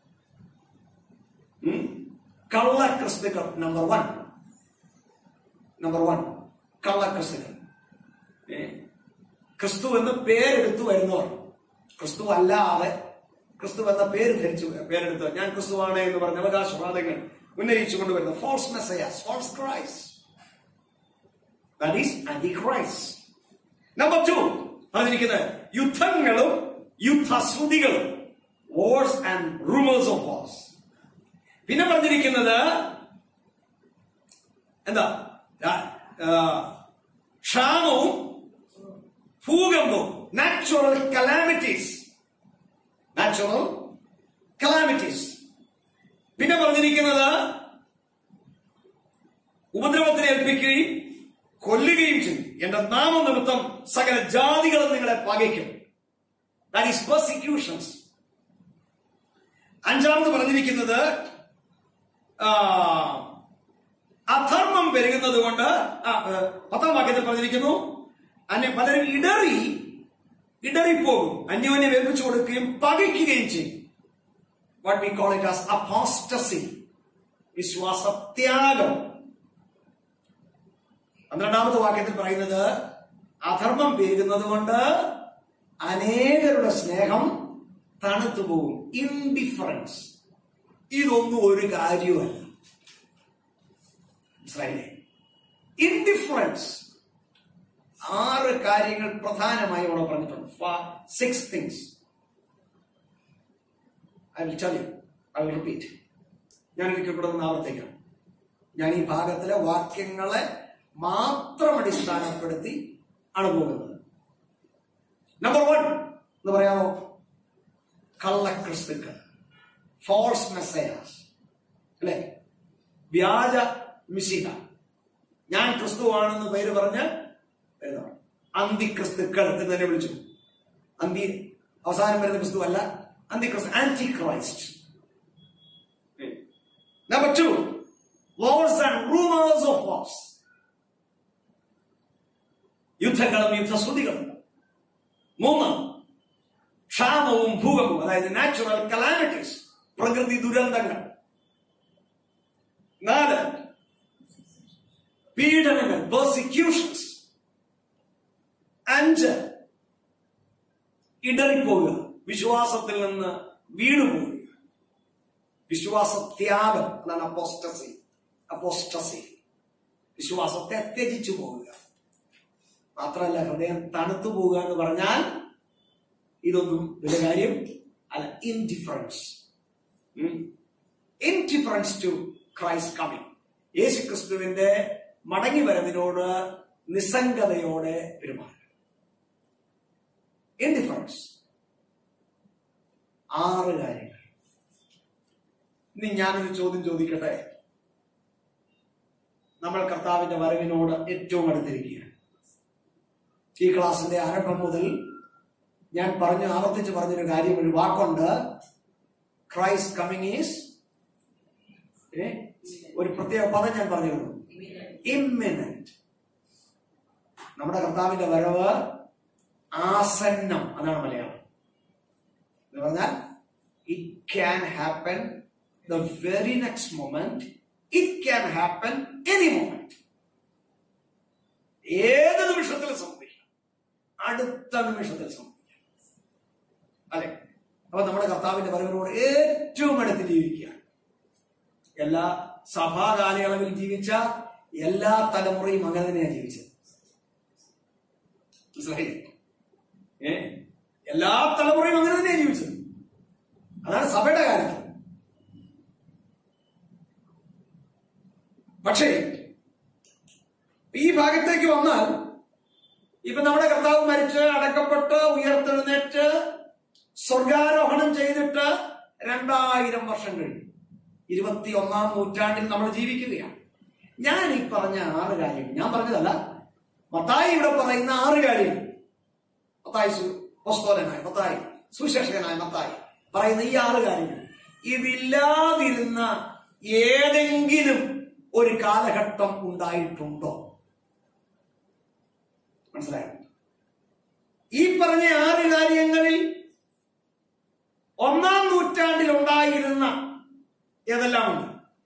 കള്ള ക്രിസ്തുക്കൾ നമ്പർ വൺ നമ്പർ വൺ കള്ള ക്രിസ്തുക്കൾ ഏ, ക്രിസ്തു എന്ന് പേരെടുത്തു വരുന്നവർ ക്രിസ്തു അല്ലാതെ ക്രിസ്തു എന്ന പേര് ധരിച്ചു പേരെടുത്ത് ഞാൻ ക്രിസ്തുവാണ് എന്ന് പറഞ്ഞ അവകാശവാദങ്ങൾ ഉന്നയിച്ചു കൊണ്ടുവരുന്ന false messiahs false Christ that is antichrist number two പറഞ്ഞിരിക്കുന്നത് യുദ്ധങ്ങളും യുദ്ധശ്രുതികളും wars and rumours of wars പിന്നെ പറഞ്ഞിരിക്കുന്നത് എന്താ ആ, ആ, ക്ഷാമവും ഭൂകമ്പവും നാച്ചുറൽ കലാമിറ്റീസ് നാച്ചുറൽ കലാമിറ്റീസ് പിന്നെ പറഞ്ഞിരിക്കുന്നത് ഉപദ്രവത്തിന് ഏൽപ്പിക്കുകയും കൊല്ലുകയും ചെയ്യും എന്റെ നാമനിമിത്തം സകല ജാതികളും നിങ്ങളെ പകയ്ക്കും ദാറ്റ് ഈസ് പെർസിക്യൂഷൻസ് അഞ്ചാമത് പറഞ്ഞിരിക്കുന്നത് ആ, അധർമ്മം പെരുകുന്നത് കൊണ്ട് ആ, ഏ, പത്താം വാക്യത്തിൽ പറഞ്ഞിരിക്കുന്നു അന്യ പലരും ഇടറി ഇടറിപ്പോകും അന്യോന്യം ഏൽപ്പിച്ചു കൊടുക്കുകയും പകയ്ക്കുകയും ചെയ്യും what we call it as apostasy വിശ്വാസത്യാഗം പന്ത്രണ്ടാമത്തെ വാക്യത്തിൽ പറയുന്നത് അധർമ്മം പെരുകുന്നത് കൊണ്ട് അനേകരുടെ സ്നേഹം തണുത്തു പോകും ഇൻഡിഫറൻസ് ഇതൊന്നും ഒരു കാര്യമല്ല മനസ്സിലായില്ലേ ഇൻഡിഫറൻസ് ആറ് കാര്യങ്ങൾ പ്രധാനമായി ഇവിടെ പറഞ്ഞിട്ടുണ്ട് six things I will tell you I will repeat ഞാൻ ഒരിക്കൽ കൂടെ ഒന്ന് ആവർത്തിക്കാം ഞാൻ ഈ ഭാഗത്തിലെ വാക്യങ്ങളെ മാത്രം അടിസ്ഥാനപ്പെടുത്തി ആണ് പോകുന്നത് നമ്പർ വൺ എന്ന് പറയാമോ കള്ളക്രിസ്തുക്കൾ ഫോൾസ് മെസ്സേജ് അല്ലെ വ്യാജ മിശിഹ ഞാൻ ക്രിസ്തുവാണെന്ന് പേര് പറഞ്ഞ് വരുന്നവർ അന്തിക്രിസ്തുക്കൾ എന്ന് തന്നെ വിളിച്ചു അന്തി അവസാനം വരുന്ന ക്രിസ്തു അല്ല അന്തിക്രിസ്തു antichrist number two wars and rumours of wars യുദ്ധങ്ങളും യുദ്ധശ്രുതികളും മൂന്ന് ക്ഷാമവും ഭൂകമ്പവും അതായത് നാച്ചുറൽ കലാമിറ്റീസ് പ്രകൃതി ദുരന്തങ്ങൾ നാല് പീഡനങ്ങൾ പെർസിക്യൂഷൻസ് അഞ്ച് ഇടറിപ്പോവുക വിശ്വാസത്തിൽ നിന്ന് വീണുപോവുക വിശ്വാസത്യാഗം അതാണ് അപ്പോസ്റ്റസി അപ്പോസ്റ്റസി വിശ്വാസത്തെ ത്യജിച്ചു പോവുക മാത്രമല്ല ഹൃദയം തണുത്തു പോവുക എന്ന് പറഞ്ഞാൽ ഇതൊന്നും വലിയ കാര്യം അല്ല indifference indifference to Christ coming യേശു ക്രിസ്തുവിന്റെ മടങ്ങി വരവിനോട് നിസ്സംഗതയോടെ പെരുമാറുക ഇൻഡിഫറൻസ് ആറ് കാര്യങ്ങൾ ഇനി ഞാനൊരു ചോദ്യം ചോദിക്കട്ടെ നമ്മൾ കർത്താവിന്റെ വരവിനോട് ഏറ്റവും അടുത്തിരിക്കുകയാണ് ഈ ക്ലാസിന്റെ ആരംഭം മുതൽ ഞാൻ പറഞ്ഞു ആവർത്തിച്ച് പറഞ്ഞൊരു കാര്യം ഒരു വാക്കുണ്ട് ക്രൈസ്റ്റ് കമ്മിങ് ഈസ് ഒരു പ്രത്യേക പദം ഞാൻ പറഞ്ഞിരുന്നു ഇമ്മിനന്റ് നമ്മുടെ കർത്താവിന്റെ വരവ് ആസന്നം അതാണ് മലയാളം എന്ന് പറഞ്ഞാൽ it can happen the very next moment it can happen any moment ഏത് നിമിഷത്തിൽ സംഭവിക്കാം അടുത്ത നിമിഷത്തിൽ സംഭവിക്കാം അല്ലെ അപ്പൊ നമ്മുടെ കർത്താവിന്റെ വരവിനോട് ഏറ്റവും അടുത്ത് ജീവിക്കുക എല്ലാ സഭാ കാലയളവിൽ ജീവിച്ച എല്ലാ തലമുറയും അങ്ങനെ തന്നെയാണ് ജീവിച്ചത് മനസ്സിലായില്ലേ ഏ എല്ലാ തലമുറയും അങ്ങനെ തന്നെയാണ് ജീവിച്ചത് അതാണ് സഭയുടെ കാലത്ത് പക്ഷേ ഈ ഭാഗത്തേക്ക് വന്നാൽ ഇപ്പൊ നമ്മുടെ കർത്താവ് മരിച്ച് അടക്കപ്പെട്ട് ഉയർത്തെഴുന്നേറ്റ് സ്വർഗാരോഹണം ചെയ്തിട്ട് രണ്ടായിരം വർഷം കഴിഞ്ഞു ഇരുപത്തി ഒന്നാം നൂറ്റാണ്ടിൽ നമ്മൾ ജീവിക്കുകയാണ് ഞാൻ ഈ പറഞ്ഞ ആറ് കാര്യങ്ങൾ ഞാൻ പറഞ്ഞതല്ല മത്തായി ഇവിടെ പറയുന്ന ആറ് കാര്യങ്ങൾ മത്തായി സു പുസ്തകനായ മത്തായി സുശേഷകനായ മത്തായി പറയുന്ന ഈ ആറ് കാര്യങ്ങൾ ഇതില്ലാതിരുന്ന ഏതെങ്കിലും ഒരു കാലഘട്ടം ഉണ്ടായിട്ടുണ്ടോ മനസ്സിലായോ ഈ പറഞ്ഞ ആറ് കാര്യങ്ങളിൽ ഒന്നാം നൂറ്റാണ്ടിൽ ഉണ്ടായിരുന്ന ഏതെല്ലാം ഉണ്ട്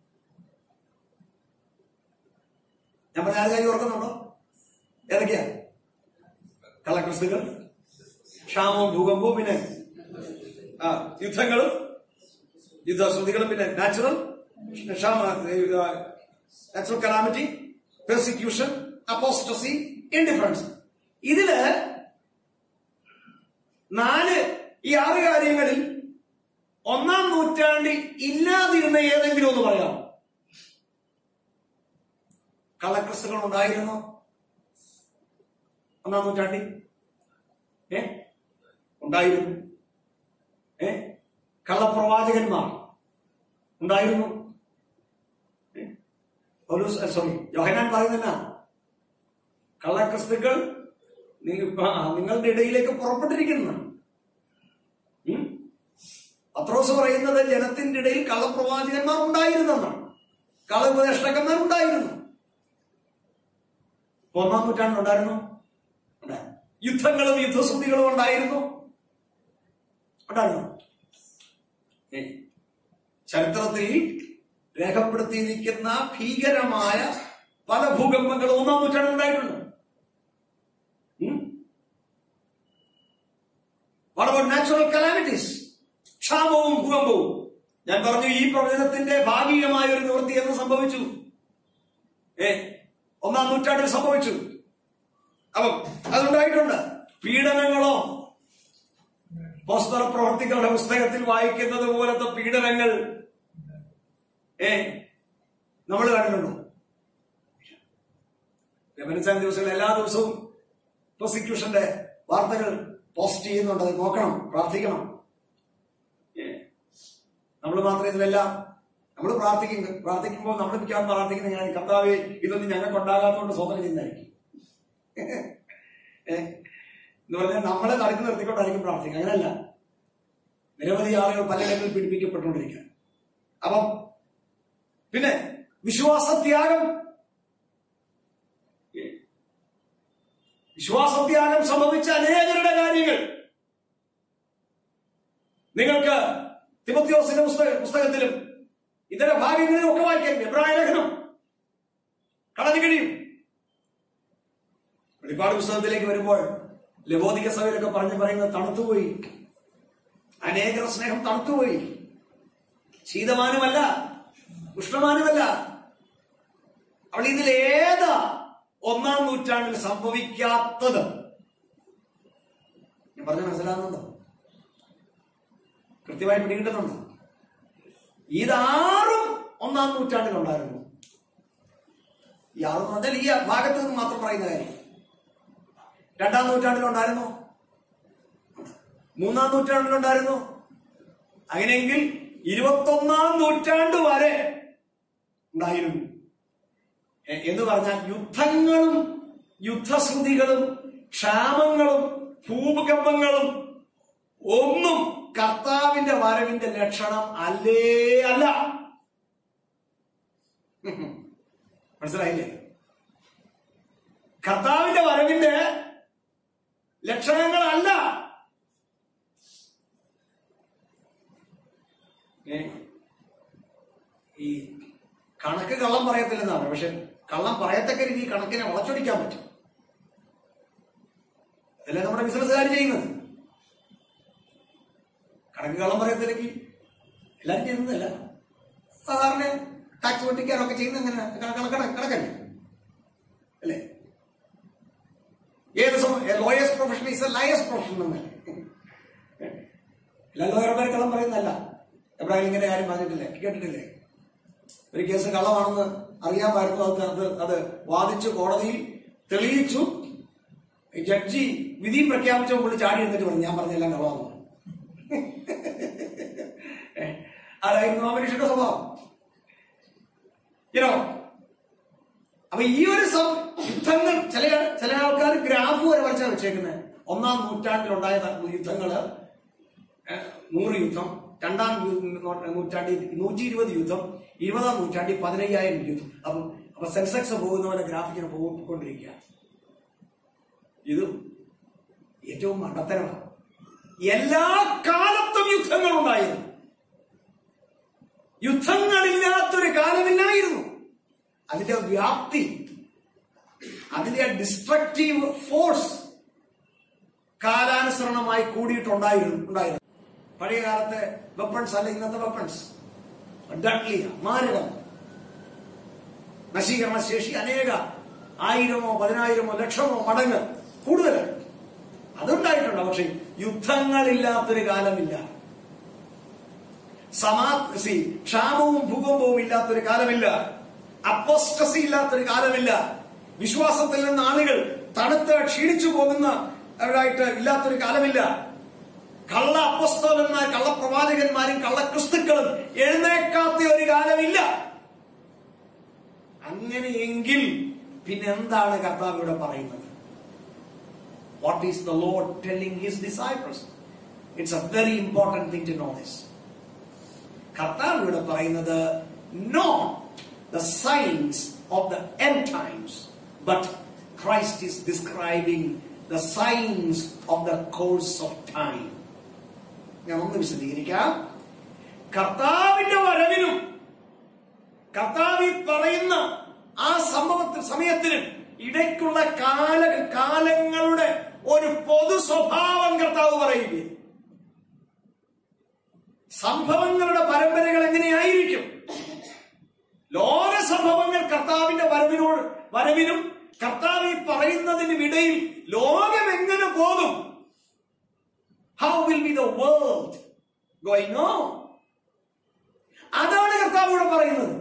ഞാൻ പറഞ്ഞ ആറ് കാര്യം ഓർക്കുന്നുണ്ടോ ഏതൊക്കെയാ കള്ളക്രിസ്തുകൾ ക്ഷാമവും ഭൂകമ്പവും പിന്നെ ആ യുദ്ധങ്ങളും യുദ്ധശ്രുതികളും പിന്നെ natural natural calamity persecution apostasy indifference ഇതില് നാല് ഈ ആറ് കാര്യങ്ങളിൽ ഒന്നാം നൂറ്റാണ്ടിൽ ഇല്ലാതിരുന്ന ഏതെങ്കിലും ഒന്ന് പറയാം കള്ളക്രിസ്തുക്കൾ ഉണ്ടായിരുന്നോ ഒന്നാം നൂറ്റാണ്ടിൽ ഏ ഉണ്ടായിരുന്നു ഏ കള്ളപ്രവാചകന്മാർ ഉണ്ടായിരുന്നു ഏ? പൗലോസ് സോറി യോഹനാൻ പറയുന്നില്ല കള്ളക്രിസ്തുക്കൾ നിങ്ങൾ ആ, നിങ്ങളുടെ ഇടയിലേക്ക് പുറപ്പെട്ടിരിക്കുന്നു ഉം? പത്രോസ് പറയുന്നത് ജനത്തിന്റെ ഇടയിൽ കള്ളപ്രവാചകന്മാർ ഉണ്ടായിരുന്നെന്നാണ് കള്ള ഉപദേഷ്ടാക്കന്മാർ ഉണ്ടായിരുന്നു ഒന്നാം നൂറ്റാണ്ടിൽ ഉണ്ടായിരുന്നു ഉണ്ടായിരുന്നു. യുദ്ധങ്ങളും യുദ്ധശ്രുതികളും ഉണ്ടായിരുന്നു ഉണ്ടായിരുന്നു ഏ, ചരിത്രത്തിൽ രേഖപ്പെടുത്തിയിരിക്കുന്ന ഭീകരമായ പല ഭൂകമ്പങ്ങളും ഒന്നാം നൂറ്റാണ്ടിൽ ഉണ്ടായിട്ടുണ്ട് ഉം? What about natural calamities? ക്ഷാമവും ഭൂകമ്പവും ഞാൻ പറഞ്ഞു ഈ പ്രവചനത്തിന്റെ ഭാഗികമായ ഒരു നിവൃത്തി എന്ന് സംഭവിച്ചു ഏ ഒന്നാം നൂറ്റാണ്ടിൽ സംഭവിച്ചു അപ്പം അതുണ്ടായിട്ടുണ്ട് പീഡനങ്ങളോ പോസ്തല പ്രവർത്തികളുടെ പുസ്തകത്തിൽ വായിക്കുന്നത് പോലത്തെ പീഡനങ്ങൾ ഏ നമ്മൾ കണ്ടിട്ടുണ്ടോ പതിനഞ്ചാം ദിവസങ്ങൾ എല്ലാ ദിവസവും പ്രോസിക്യൂഷന്റെ വാർത്തകൾ പോസ്റ്റ് ചെയ്യുന്നുണ്ട് അത് നോക്കണം പ്രാർത്ഥിക്കണം നമ്മൾ മാത്രം ഇതിലെല്ലാം നമ്മൾ പ്രാർത്ഥിക്കും പ്രാർത്ഥിക്കുമ്പോൾ നമ്മൾ മിക്കവാറും പ്രാർത്ഥിക്കുന്നത് ഞാൻ കർത്താവെ ഇതൊന്നും ഞങ്ങൾക്ക് ഉണ്ടാകാത്തതുകൊണ്ട് സ്വന്തം ചെയ്യുന്നതായിരിക്കും ഏ? എന്ന് പറഞ്ഞാൽ നമ്മളെ തടുക്ക് നിർത്തിക്കൊണ്ടായിരിക്കും പ്രാർത്ഥിക്കുക അങ്ങനെയല്ല നിരവധി ആളുകൾ പലയിടങ്ങളിൽ പീഡിപ്പിക്കപ്പെട്ടുകൊണ്ടിരിക്കുക അപ്പം പിന്നെ വിശ്വാസത്യാഗം ഏ? വിശ്വാസത്യാഗം സംഭവിച്ച അനേകരുടെ കാര്യങ്ങൾ നിങ്ങൾക്ക് തിമത്യോസിന്റെ പുസ്തക പുസ്തകത്തിലും ഇതര ഭാഗ്യങ്ങളിലും ഒക്കെ വായിക്കാം എബ്രായ ലേഖനം കടന്നു കഴിയും വെളിപ്പാട് പുസ്തകത്തിലേക്ക് വരുമ്പോൾ ലബോധിക സഭയിലൊക്കെ പറഞ്ഞു പറയുന്നത് തണുത്തുപോയി അനേകർ സ്നേഹം തണുത്തുപോയി ശീതമാനുമല്ല ഉഷ്ണമാനുമല്ല അവൾ ഇതിൽ ഏതാ ഒന്നാം നൂറ്റാണ്ടിൽ സംഭവിക്കാത്തത് ഞാൻ പറഞ്ഞ മനസ്സിലാകുന്നുണ്ടോ കൃത്യമായി പിടികിട്ടുന്നുണ്ടോ ഇതാറും ഒന്നാം നൂറ്റാണ്ടിലുണ്ടായിരുന്നു ഈ ആറെന്ന് പറഞ്ഞാൽ ഈ ഭാഗത്ത് നിന്ന് മാത്രം പറയുന്ന കാര്യം രണ്ടാം നൂറ്റാണ്ടിലുണ്ടായിരുന്നു മൂന്നാം നൂറ്റാണ്ടിലുണ്ടായിരുന്നു അങ്ങനെയെങ്കിൽ ഇരുപത്തൊന്നാം നൂറ്റാണ്ട് വരെ ഉണ്ടായിരുന്നു എ- എന്ന് പറഞ്ഞാൽ യുദ്ധങ്ങളും യുദ്ധശ്രുതികളും ക്ഷാമങ്ങളും ഭൂകമ്പങ്ങളും ഒന്നും കർത്താവിന്റെ വരവിന്റെ ലക്ഷണം അല്ലേ അല്ല മനസ്സിലായില്ലേ കർത്താവിന്റെ വരവിന്റെ ലക്ഷണങ്ങളല്ല ഏ? ഈ കണക്ക് കള്ളം പറയത്തില്ലെന്നാണ് പക്ഷെ കള്ളം പറയത്തക്ക രീതി കണക്കിനെ വളച്ചൊടിക്കാൻ പറ്റും അതല്ലേ നമ്മുടെ ബിസിനസ്സുകാർ ചെയ്യുന്നത് കണക്ക് കള്ളം പറയത്തില്ലെങ്കിൽ എല്ലാരും ചെയ്യുന്നതല്ല സാധാരണ ടാക്സ് വെട്ടിക്കാനൊക്കെ ചെയ്യുന്ന അങ്ങനെ കണക്കണ കണക്കല്ലേ അല്ലേ ഏത് lawyers profession is a liars profession എന്നല്ലേ എല്ലാ ലോയർമാർ കള്ളം പറയുന്നതല്ല എബ്രാഹിം ഇങ്ങനെ കാര്യം പറഞ്ഞിട്ടില്ലേ കേട്ടിട്ടില്ലേ ഒരു കേസ് കള്ളമാണെന്ന് അറിയാമായിരുന്നു അത് അത് അത് വാദിച്ചു കോടതിയിൽ തെളിയിച്ചു ഈ ജഡ്ജി വിധി പ്രഖ്യാപിച്ച പുള്ളി ചാടി എടുത്തിട്ട് പറഞ്ഞു ഞാൻ പറഞ്ഞെല്ലാം കള്ളമാണ് അതായിരുന്നു ആ മനുഷ്യന്റെ സ്വഭാവം യുനോ അപ്പൊ ഈ ഒരു സം- യുദ്ധങ്ങൾ ചില ചില ആൾക്കാർ ഗ്രാഫ് വരെ വരച്ചാണ് വെച്ചേക്കുന്നത് ഒന്നാം നൂറ്റാണ്ടിലുണ്ടായ യുദ്ധങ്ങള് ഏഹ്, നൂറ് യുദ്ധം രണ്ടാം യു- നൂ- നൂറ്റാണ്ടിൽ നൂറ്റി ഇരുപത് യുദ്ധം ഇരുപതാം നൂറ്റാണ്ടിൽ പതിനയ്യായിരം യുദ്ധം അപ്പം അപ്പൊ സെൻസെക്സ് പോകുന്ന പോലെ ഗ്രാഫിക്കിന് പോയിക്കൊണ്ടിരിക്കുക ഇത് ഏറ്റവും മണ്ടത്തരമാണ് എല്ലാ കാലത്തും യുദ്ധങ്ങൾ ഉണ്ടായിരുന്നു യുദ്ധങ്ങളില്ലാത്തൊരു കാലമില്ലായിരുന്നു അതിന്റെ വ്യാപ്തി അതിന്റെ ഡിസ്ട്രക്റ്റീവ് ഫോഴ്സ് കാലാനുസരണമായി കൂടിയിട്ടുണ്ടായിരുന്നു ഉണ്ടായിരുന്നു പഴയ കാലത്തെ വെപ്പൺസ് അല്ല ഇന്നത്തെ വെപ്പൺസ് ഡഡ്ലി മാരകം നശീകരണ ശേഷി അനേക ആയിരമോ പതിനായിരമോ ലക്ഷമോ മടങ്ങ് കൂടുതലാണ് അതുണ്ടായിട്ടുണ്ട് പക്ഷെ യുദ്ധങ്ങളില്ലാത്തൊരു കാലമില്ല സമാ സി ക്ഷാമവും ഭൂകമ്പവും ഇല്ലാത്തൊരു കാലമില്ല അപ്പോസ്റ്റസി ഇല്ലാത്തൊരു കാലമില്ല വിശ്വാസത്തിൽ നിന്ന് ആളുകൾ തണുത്ത് ക്ഷീണിച്ചു പോകുന്നവരായിട്ട് ഇല്ലാത്തൊരു കാലമില്ല കള്ള അപ്പസ്തോലന്മാർ കള്ളപ്രവാചകന്മാരും കള്ളക്രിസ്തുക്കളും എഴുന്നേക്കാത്ത ഒരു കാലമില്ല അങ്ങനെയെങ്കിൽ പിന്നെ എന്താണ് കർത്താവ് ഇവിടെ പറയുന്നത് what is the Lord telling his disciples it's a very important thing to know this കർത്താവ് ഇവിടെ പറയുന്നത് know the signs of the end times but Christ is describing the signs of the course of time ഞാൻ ഒന്ന് വിശദീകരിക്കാം കർത്താവിന്റെ വരവിനും കർത്താവ് ഈ പറയുന്ന ആ സംഭവത്തിൽ സമയത്തിനും ഇടയ്ക്കുള്ള കാല കാലങ്ങളുടെ ഒരു പൊതു സ്വഭാവം കർത്താവ് പറയുകയും സംഭവങ്ങളുടെ പരമ്പരകൾ എങ്ങനെയായിരിക്കും ലോക സംഭവങ്ങൾ കർത്താവിന്റെ വരവിനോട് വരവിനും കർത്താവ് ഈ പറയുന്നതിനും ഇടയിൽ ലോകം എങ്ങനെ പോകും how will be the world going on അതാണ് കർത്താവ് ഇവിടെ പറയുന്നത്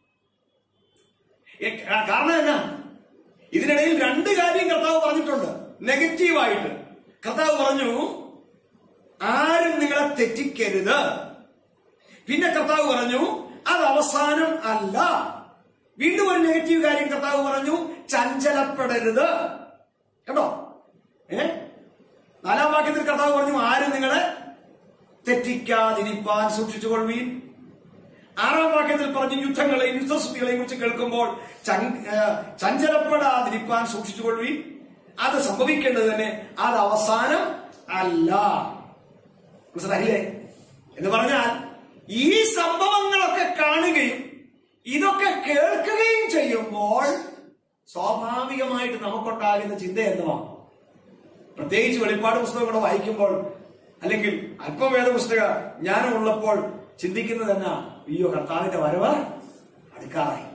എ- ആ- കാരണം എന്നാ ഇതിനിടയിൽ രണ്ട് കാര്യം കർത്താവ് പറഞ്ഞിട്ടുണ്ട് നെഗറ്റീവായിട്ട് കർത്താവ് പറഞ്ഞു ആരും നിങ്ങളെ തെറ്റിക്കരുത് പിന്നെ കർത്താവ് പറഞ്ഞു അത് അവസാനം അല്ല വീണ്ടും ഒരു നെഗറ്റീവ് കാര്യം കർത്താവ് പറഞ്ഞു ചഞ്ചലപ്പെടരുത് കേട്ടോ ഏ നാലാം വാക്യത്തിൽ കർത്താവ് പറഞ്ഞു ആരും നിങ്ങളെ തെറ്റിക്കാതിരിപ്പാൻ സൂക്ഷിച്ചുകൊള്ളുവീൻ ആറാം വാക്യത്തിൽ പറഞ്ഞു യുദ്ധങ്ങളെയും യുദ്ധസ്തുതികളെയും കുറിച്ച് കേൾക്കുമ്പോൾ ചങ്- ഏ, ചഞ്ചലപ്പെടാതിരിപ്പാൻ സൂക്ഷിച്ചുകൊള്ളുവീൻ അത് സംഭവിക്കേണ്ടത് തന്നെ അത് അവസാനം അല്ല മനസ്സിലായില്ലേ എന്ന് പറഞ്ഞാൽ ഈ സംഭവങ്ങളൊക്കെ കാണുകയും ഇതൊക്കെ കേൾക്കുകയും ചെയ്യുമ്പോൾ സ്വാഭാവികമായിട്ട് നമുക്കുണ്ടാകുന്ന ചിന്ത എന്തുവാ പ്രത്യേകിച്ച് വെളിപ്പാട് പുസ്തകങ്ങൾ വായിക്കുമ്പോൾ അല്ലെങ്കിൽ അല്പവേദ പുസ്തക ജ്ഞാനം ഉള്ളപ്പോൾ ചിന്തിക്കുന്നത് എന്നാ അയ്യോ കർത്താവിന്റെ വരവ് അടുക്കാറായി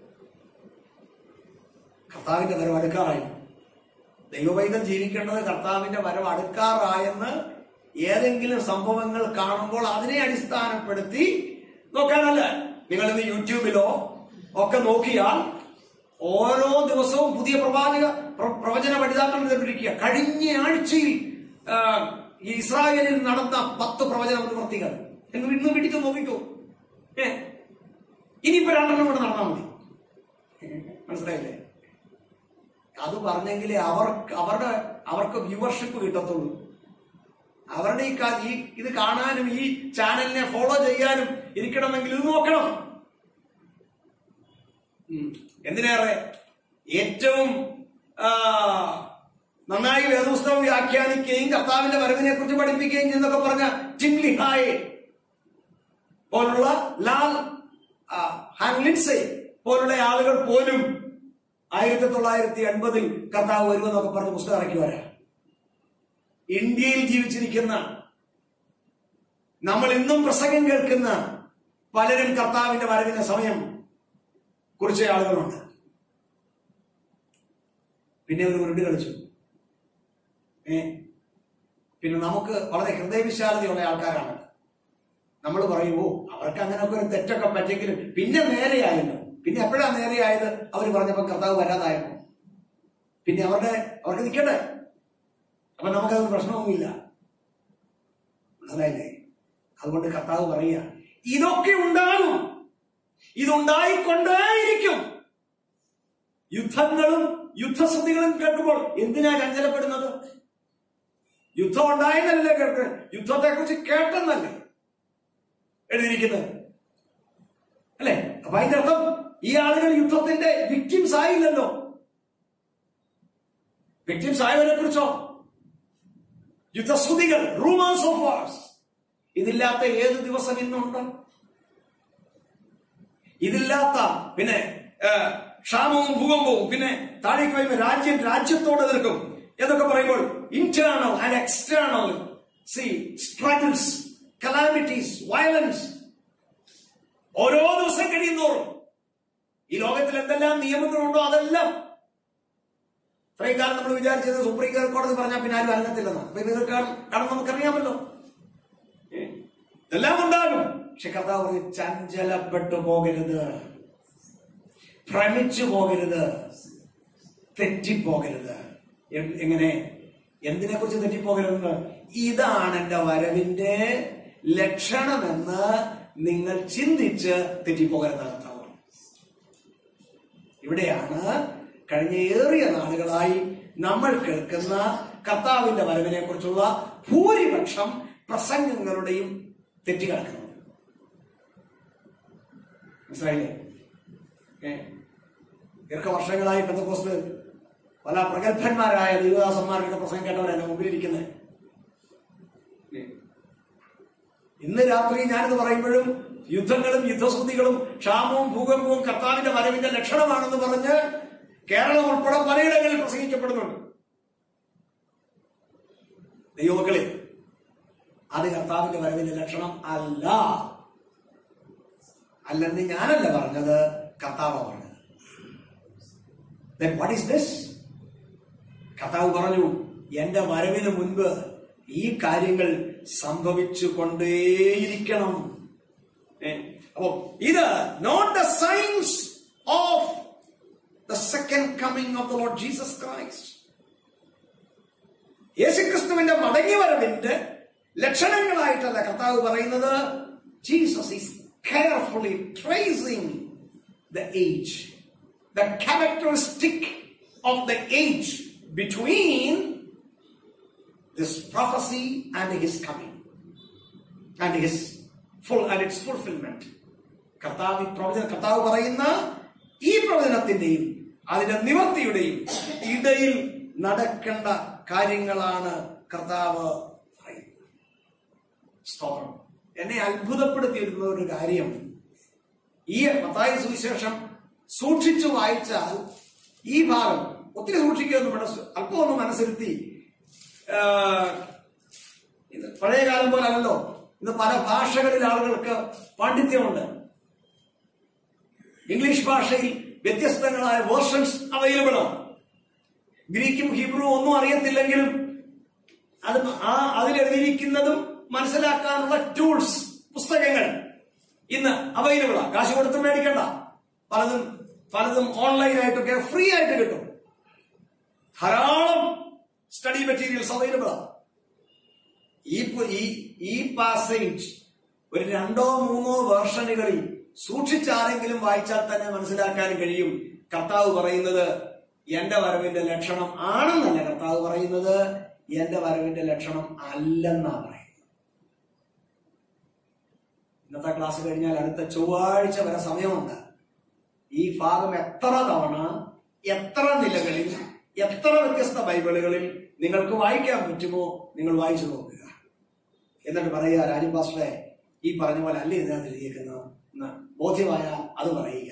കർത്താവിന്റെ വരവ് അടുക്കാറായി ദൈവവൈദ്യം ജീവിക്കേണ്ടത് കർത്താവിന്റെ വരവ് അടുക്കാറായെന്ന് ഏതെങ്കിലും സംഭവങ്ങൾ കാണുമ്പോൾ അതിനെ അടിസ്ഥാനപ്പെടുത്തി നോക്കാനല്ല നിങ്ങൾ ഇന്ന് യൂട്യൂബിലോ ഒക്കെ നോക്കിയാൽ ഓരോ ദിവസവും പുതിയ പ്രവാചക പ്ര- പ്രവചന പഠിതാക്കൾ നിർമ്മിക്കുക കഴിഞ്ഞ ആഴ്ചയിൽ ആ, ഈ ഇസ്രായേലിൽ നടന്ന പത്ത് പ്രവചന നിവൃത്തികൾ നിങ്ങൾ ഇന്ന് പിടിച്ചു നോക്കിക്കോ ഏ ഇനിയിപ്പോ രണ്ടെണ്ണം കൂടെ നടന്നാൽ മതി മനസ്സിലായില്ലേ അത് പറഞ്ഞെങ്കിലേ അവർക്ക് അവരുടെ അവർക്ക് വ്യൂവർഷിപ്പ് കിട്ടത്തുള്ളൂ അവരുടെ ഈ കാ- ഈ ഇത് കാണാനും ഈ ചാനലിനെ ഫോളോ ചെയ്യാനും ഇരിക്കണമെങ്കിൽ ഇത് നോക്കണം ഉം. എന്തിനേറെ ഏറ്റവും ആ, നന്നായി വേദപുസ്തകം വ്യാഖ്യാനിക്കുകയും കർത്താവിന്റെ വരവിനെ കുറിച്ച് പഠിപ്പിക്കുകയും എന്നൊക്കെ പറഞ്ഞ ടിംലി ഹായ് പോലുള്ള ലാൽ ആ, ഹാൻലിൻസെ പോലുള്ള ആളുകൾ പോലും ആയിരത്തി തൊള്ളായിരത്തി എൺപതിൽ കർത്താവ് വരുമെന്നൊക്കെ പറഞ്ഞ് പുസ്തകം ഇറക്കി വരാം ഇന്ത്യയിൽ ജീവിച്ചിരിക്കുന്ന നമ്മൾ ഇന്നും പ്രസംഗം കേൾക്കുന്ന പലരും കർത്താവിന്റെ വരവിന്റെ സമയം കുറിച്ച ആളുകളുണ്ട് പിന്നെ ഒരു ഉരുണ്ട് കളിച്ചു ഏ പിന്നെ നമുക്ക് വളരെ ഹൃദയവിശാലതയുള്ള ആൾക്കാരാണ് നമ്മൾ പറയുമോ അവർക്ക് അങ്ങനെയൊക്കെ ഒരു തെറ്റൊക്കെ പറ്റെങ്കിലും പിന്നെ നേരെയായല്ലോ പിന്നെ എപ്പോഴാ നേരെയായത് അവർ പറഞ്ഞപ്പോ കർത്താവ് വരാതായപ്പോ പിന്നെ അവരുടെ അവർക്ക് നിൽക്കട്ടെ അപ്പൊ നമുക്കത് പ്രശ്നമൊന്നുമില്ല മനസ്സിലായില്ലേ അതുകൊണ്ട് കർത്താവ് പറയുക ഇതൊക്കെ ഉണ്ടാകും ഇതുണ്ടായിക്കൊണ്ടേയിരിക്കും യുദ്ധങ്ങളും യുദ്ധസ്ഥിതികളും കേൾക്കുമ്പോൾ എന്തിനാ ചഞ്ചലപ്പെടുന്നത് യുദ്ധം ഉണ്ടായെന്നല്ലേ കേൾക്ക് യുദ്ധത്തെക്കുറിച്ച് കേട്ടെന്നല്ലേ എഴുതിയിരിക്കുന്നത് അല്ലെ അപ്പൊ അതിന്റെ അർത്ഥം ഈ ആളുകൾ യുദ്ധത്തിന്റെ വിക്ടിംസ് ആയില്ലല്ലോ വിക്ടിംസ് ആയവരെ കുറിച്ചോ യുദ്ധശ്രുതികൾ റൂമേഴ്സ് ഓഫ് വാർസ് ഇതില്ലാത്ത ഏത് ദിവസം ഇന്നുണ്ട് ഇതില്ലാത്ത പിന്നെ ഏ, ക്ഷാമവും ഭൂകമ്പവും പിന്നെ താഴേക്ക് വരുമ്പോൾ രാജ്യം രാജ്യത്തോട് എതിർക്കും എന്നൊക്കെ പറയുമ്പോൾ ഇന്റേണൽ ആൻഡ് എക്സ്റ്റേണൽ സി സ്ട്രഗിൾസ് കലാമിറ്റീസ് വയലൻസ് ഓരോ ദിവസം കഴിയുന്നോറും ഈ ലോകത്തിൽ എന്തെല്ലാം നിയമങ്ങളുണ്ടോ അതെല്ലാം ഇത്രയും കാലം നമ്മൾ വിചാരിച്ചത് സുപ്രീം കോടതി പറഞ്ഞാൽ പിന്നെ ആരും അനങ്ങത്തില്ലെന്ന് അപ്പൊ ഇത് കാരണം കാരണം നമുക്കറിയാമല്ലോ ഏ? ഇതെല്ലാം ഉണ്ടാകും പക്ഷെ കർത്താവ് പറഞ്ഞു ചഞ്ചലപ്പെട്ടു പോകരുത് ഭ്രമിച്ചു പോകരുത് തെറ്റിപ്പോകരുത് എ- എങ്ങനെ എന്തിനെ കുറിച്ച് തെറ്റിപ്പോകരുത് ഇതാണ് എന്റെ വരവിന്റെ ലക്ഷണമെന്ന് നിങ്ങൾ ചിന്തിച്ച് തെറ്റിപ്പോകരുത് കർത്താവ് പറഞ്ഞു. ഇവിടെയാണ് കഴിഞ്ഞ ഏറിയ നാളുകളായി നമ്മൾ കേൾക്കുന്ന കർത്താവിന്റെ വരവിനെ കുറിച്ചുള്ള ഭൂരിപക്ഷം പ്രസംഗങ്ങളുടെയും തെറ്റിക്കിടക്കുന്നത് മനസ്സിലായില്ലേ ഏ? ദീർഘവർഷങ്ങളായി പെന്തക്കോസ്ത് പല പ്രഗത്ഭന്മാരായ ദൈവദാസന്മാരുടെ പ്രസംഗം കേട്ടവരാണ് എന്റെ മുമ്പിലിരിക്കുന്നത് ഏ? ഇന്ന് രാത്രി ഞാനിത് പറയുമ്പോഴും യുദ്ധങ്ങളും യുദ്ധശ്രുതികളും ക്ഷാമവും ഭൂകമ്പവും കർത്താവിന്റെ വരവിന്റെ ലക്ഷണമാണെന്ന് പറഞ്ഞ് കേരളം ഉൾപ്പെടെ പലയിടങ്ങളിൽ പ്രസംഗിക്കപ്പെടുന്നുണ്ട് ദൈവമക്കളെ അത് കർത്താവിന്റെ വരവിന്റെ ലക്ഷണം അല്ല അല്ലെന്ന് ഞാനല്ല പറഞ്ഞത് കർത്താവ് പറഞ്ഞത് Then what is this? കർത്താവ് പറഞ്ഞു എന്റെ വരവിന് മുൻപ് ഈ കാര്യങ്ങൾ സംഭവിച്ചു കൊണ്ടേയിരിക്കണം ഏ, അപ്പോ ഇത് not the signs of the second coming of the Lord Jesus Christ യേശുക്രിസ്തുവിന്റെ മടങ്ങിവരവിന്റെ ലക്ഷണങ്ങളായിട്ടല്ല കർത്താവ് പറയുന്നത് Jesus is carefully tracing the age the characteristic of the age between this prophecy and his coming and his full and its fulfilment കർത്താവ് ഈ പ്രവചന കർത്താവ് പറയുന്ന ഈ പ്രവചനത്തിന്റെയും അതിന്റെ നിവർത്തിയുടെയും ഇടയിൽ നടക്കേണ്ട കാര്യങ്ങളാണ് കർത്താവ് പറയുന്നത് സ്തോത്രം എന്നെ അത്ഭുതപ്പെടുത്തിയിരുന്ന ഒരു കാര്യം ഈ മത്തായ സുവിശേഷം സൂക്ഷിച്ചു വായിച്ചാൽ ഈ ഭാഗം ഒത്തിരി സൂക്ഷിക്കുകയൊന്നും വേണ്ട അല്പം ഒന്ന് മനസ്സിരുത്തി ആ, ഇത് പഴയ കാലം പോലെ അല്ലല്ലോ ഇന്ന് പല ഭാഷകളിൽ ആളുകൾക്ക് പാണ്ഡിത്യമുണ്ട് ഇംഗ്ലീഷ് ഭാഷയിൽ വ്യത്യസ്തങ്ങളായ വേർഷൻസ് അവൈലബിൾ ആണ് ഗ്രീക്കും ഹീബ്രുവും ഒന്നും അറിയത്തില്ലെങ്കിലും അത് ആ അതിലെഴുതിയിരിക്കുന്നതും മനസ്സിലാക്കാനുള്ള ടൂൾസ് പുസ്തകങ്ങൾ ഇന്ന് അവൈലബിൾ ആണ് കാശ് കൊടുത്ത് മേടിക്കണ്ട പലതും പലതും ഓൺലൈനായിട്ടൊക്കെ ഫ്രീ ആയിട്ട് കിട്ടും ധാരാളം സ്റ്റഡി മെറ്റീരിയൽസ് അവൈലബിൾ ആണ് ഈ പു- ഈ ഈ പാസേജ് ഒരു രണ്ടോ മൂന്നോ വേർഷനുകളിൽ സൂക്ഷിച്ചാരെങ്കിലും വായിച്ചാൽ തന്നെ മനസ്സിലാക്കാൻ കഴിയും കർത്താവ് പറയുന്നത് എന്റെ വരവിന്റെ ലക്ഷണം ആണെന്നല്ല കർത്താവ് പറയുന്നത് എന്റെ വരവിന്റെ ലക്ഷണം അല്ലെന്നാ പറയുന്നത് ഇന്നത്തെ ക്ലാസ് കഴിഞ്ഞാൽ അടുത്ത ചൊവ്വാഴ്ച വരെ സമയമുണ്ട് ഈ ഭാഗം എത്ര തവണ എത്ര നിലകളിൽ എത്ര വ്യത്യസ്ത ബൈബിളുകളിൽ നിങ്ങൾക്ക് വായിക്കാൻ പറ്റുമോ നിങ്ങൾ വായിച്ചു നോക്കുക എന്നിട്ട് പറയുക രാജു പാസ്റ്ററെ ഈ പറഞ്ഞ പോലെ അല്ലേ ഇതിനകത്ത് എഴുതിയിരിക്കുന്നത് എന്ന് ബോധ്യമായ അത് പറയുക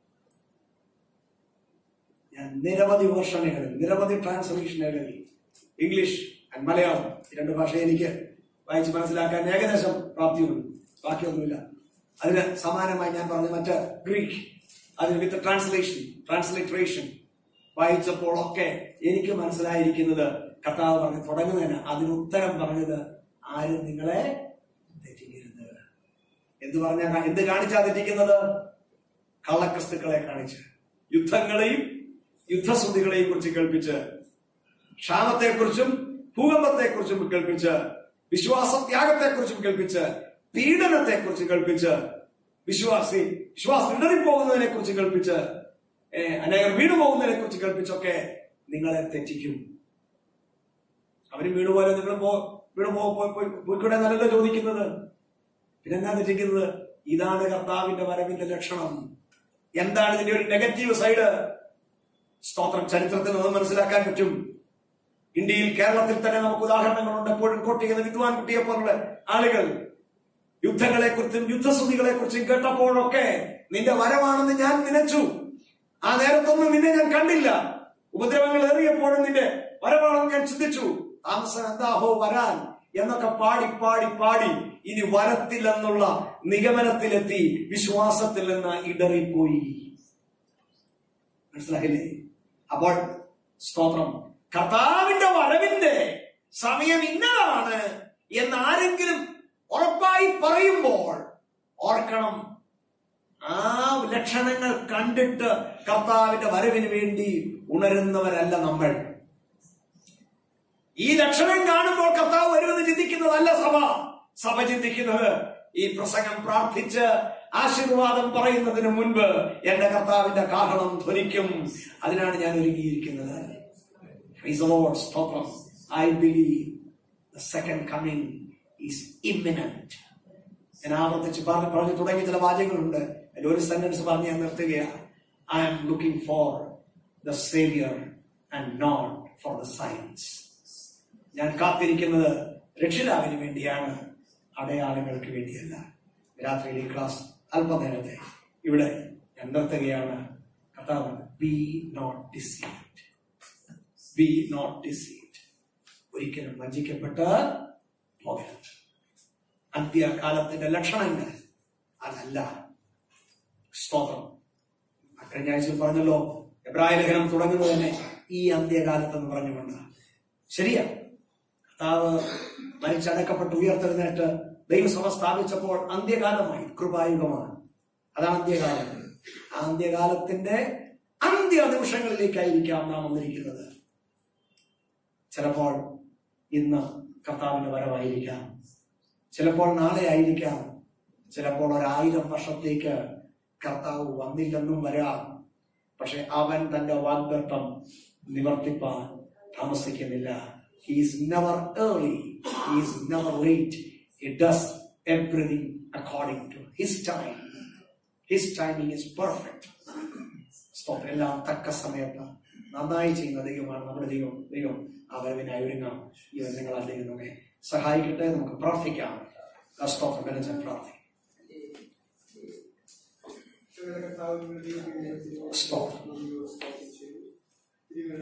ഞാൻ നിരവധി വേർഷനുകളിൽ നിരവധി ട്രാൻസ്ലേഷനുകളിൽ ഇംഗ്ലീഷ് ആൻഡ് മലയാളം ഈ രണ്ട് ഭാഷ എനിക്ക് വായിച്ച് മനസ്സിലാക്കാൻ ഏകദേശം പ്രാപ്തിയുള്ളൂ ബാക്കിയൊന്നുമില്ല അതിന് സമാനമായി ഞാൻ പറഞ്ഞ മറ്റ് ഗ്രീക്ക് അതിന് വിത്ത് ട്രാൻസ്ലേഷൻ ട്രാൻസ്ലിട്രേഷൻ വായിച്ചപ്പോഴൊക്കെ എനിക്ക് മനസ്സിലായിരിക്കുന്നത് കർത്താവ് പറഞ്ഞ് തുടങ്ങുന്നതിന് അതിന് ഉത്തരം പറഞ്ഞത് ആരും നിങ്ങളെ തെറ്റിക്കരുത് എന്ത് പറഞ്ഞ എന്ത് കാണിച്ചാ തെറ്റിക്കുന്നത് കള്ളക്രിസ്തുക്കളെ കാണിച്ച് യുദ്ധങ്ങളെയും യുദ്ധശ്രുതികളെയും കുറിച്ച് കേൾപ്പിച്ച് ക്ഷാമത്തെക്കുറിച്ചും ഭൂകമ്പത്തെക്കുറിച്ചും കേൾപ്പിച്ച് വിശ്വാസത്യാഗത്തെക്കുറിച്ചും കേൾപ്പിച്ച് പീഡനത്തെക്കുറിച്ച് കേൾപ്പിച്ച് വിശ്വാസി വിശ്വാസം ഇടറിപ്പോകുന്നതിനെ കുറിച്ച് കേൾപ്പിച്ച് ഏ, അനേകർ വീണു പോകുന്നതിനെ കുറിച്ച് കേൾപ്പിച്ചൊക്കെ നിങ്ങളെ തെറ്റിക്കും അവര് വീണുപോലെ നിങ്ങൾ പോ വീണു പോ പോ- പോയി- പോയിക്കൂടെ എന്നല്ലല്ലോ ചോദിക്കുന്നത് പിന്നെന്താ തെറ്റിക്കുന്നത് ഇതാണ് കർത്താവിന്റെ വരവിന്റെ ലക്ഷണം എന്താണ് ഇതിന്റെ ഒരു നെഗറ്റീവ് സൈഡ് സ്തോത്രം ചരിത്രത്തിൽ നിന്ന് മനസ്സിലാക്കാൻ പറ്റും ഇന്ത്യയിൽ കേരളത്തിൽ തന്നെ നമുക്ക് ഉദാഹരണങ്ങളുണ്ട് എപ്പോഴും കോട്ടി എന്ന വിദ്വാൻ കുട്ടിയെ പോലുള്ള ആളുകൾ യുദ്ധങ്ങളെ കുറിച്ചും യുദ്ധശ്രുതികളെ കുറിച്ചും കേട്ടപ്പോഴൊക്കെ നിന്റെ വരവാണെന്ന് ഞാൻ നനച്ചു ആ നേരത്തൊന്നും നിന്നെ ഞാൻ കണ്ടില്ല ഉപദ്രവങ്ങൾ ഏറിയപ്പോഴും നിന്റെ വരവാണെന്ന് ഞാൻ ചിന്തിച്ചു താമസം എന്താഹോ വരാൻ എന്നൊക്കെ പാടി പാടി പാടി ഇനി വരത്തില്ലെന്നുള്ള നിഗമനത്തിലെത്തി വിശ്വാസത്തിൽ നിന്ന് ഇടറിപ്പോയി മനസ്സിലായില്ലേ അപ്പോൾ സ്തോത്രം കർത്താവിന്റെ വരവിന്റെ സമയം ഇന്നതാണ് എന്ന് ആരെങ്കിലും ഉറപ്പായി പറയുമ്പോൾ ഓർക്കണം ആ ലക്ഷണങ്ങൾ കണ്ടിട്ട് കർത്താവിന്റെ വരവിന് വേണ്ടി ഉണരുന്നവരല്ല നമ്മൾ ഈ ലക്ഷണം കാണുമ്പോൾ കർത്താവ് വരുമെന്ന് ചിന്തിക്കുന്നതല്ല സഭ സഭ ചിന്തിക്കുന്നത് ഈ പ്രസംഗം പ്രാർത്ഥിച്ച് ആശീർവാദം പറയുന്നതിന് മുൻപ് എന്റെ കർത്താവിന്റെ കാഹളം ധ്വനിക്കും അതിനാണ് ഞാൻ ഒരുങ്ങിയിരിക്കുന്നത് Praise the Lord. സ്തോത്രം I believe the second coming is imminent ഞാൻ ആവർത്തിച്ച് പറഞ്ഞ് പറഞ്ഞു തുടങ്ങിയ ചില വാചകങ്ങളുണ്ട് അതിൽ ഒരു സെന്റൻസ് പറഞ്ഞ് ഞാൻ നിർത്തുകയാണ് I am looking for the saviour and not for the science ഞാൻ കാത്തിരിക്കുന്നത് രക്ഷിതാവിന് വേണ്ടിയാണ് അടയാളങ്ങൾക്ക് വേണ്ടിയല്ല രാത്രിയിൽ ഈ ക്ലാസ് അല്പനേരത്തെ ഇവിടെ ഞാൻ നിർത്തുകയാണ് കർത്താവ് be not deceived be not deceived ഒരിക്കലും വഞ്ചിക്കപ്പെട്ട് പോകരുത് അന്ത്യകാലത്തിന്റെ ലക്ഷണങ്ങൾ അതല്ല സ്തോത്രം കഴിഞ്ഞ ആഴ്ചയിൽ പറഞ്ഞല്ലോ എബ്രായ ലേഖനം തുടങ്ങുന്നത് തന്നെ ഈ അന്ത്യകാലത്തെന്ന് പറഞ്ഞുകൊണ്ട് ശരിയാ കർത്താവ് മരിച്ചടക്കപ്പെട്ട് ഉയർത്തെഴുന്നേറ്റ് ദൈവസഭ സ്ഥാപിച്ചപ്പോൾ അന്ത്യകാലമായി കൃപായുഗമാണ് അതാണ് അന്ത്യകാലം ആ അന്ത്യകാലത്തിന്റെ അന്ത്യ നിമിഷങ്ങളിലേക്കായിരിക്കാം നാം വന്നിരിക്കുന്നത് ചിലപ്പോൾ ഇന്ന് കർത്താവിന്റെ വരവായിരിക്കാം ചിലപ്പോൾ നാളെ ആയിരിക്കാം ചിലപ്പോൾ ഒരായിരം വർഷത്തേക്ക് കർത്താവ് വന്നില്ലെന്നും വരാം പക്ഷെ അവൻ തന്റെ വാഗ്ദത്തം നിവർത്തിപ്പാൻ താമസിക്കുന്നില്ല he's never early he's never late he does everything according to his time his timing is perfect സ്തോത്രം എല്ലാം തക്ക സമയത്ത് നന്നായി ചെയ്യുന്ന ദൈവമാണ് നമ്മുടെ ദൈവം ദൈവം ആ വരവിനായി ഒരുങ്ങാം ഈ വചനങ്ങളാൽ ദൈവം നമ്മെ സഹായിക്കട്ടെ നമുക്ക് പ്രാർത്ഥിക്കാം ആ സ്തോത്രം ബലജൻ പ്രാർത്ഥിക്കാം കർത്താവിന്റെ സ്തോത്രം സ്തോത്രം ചെയ്തു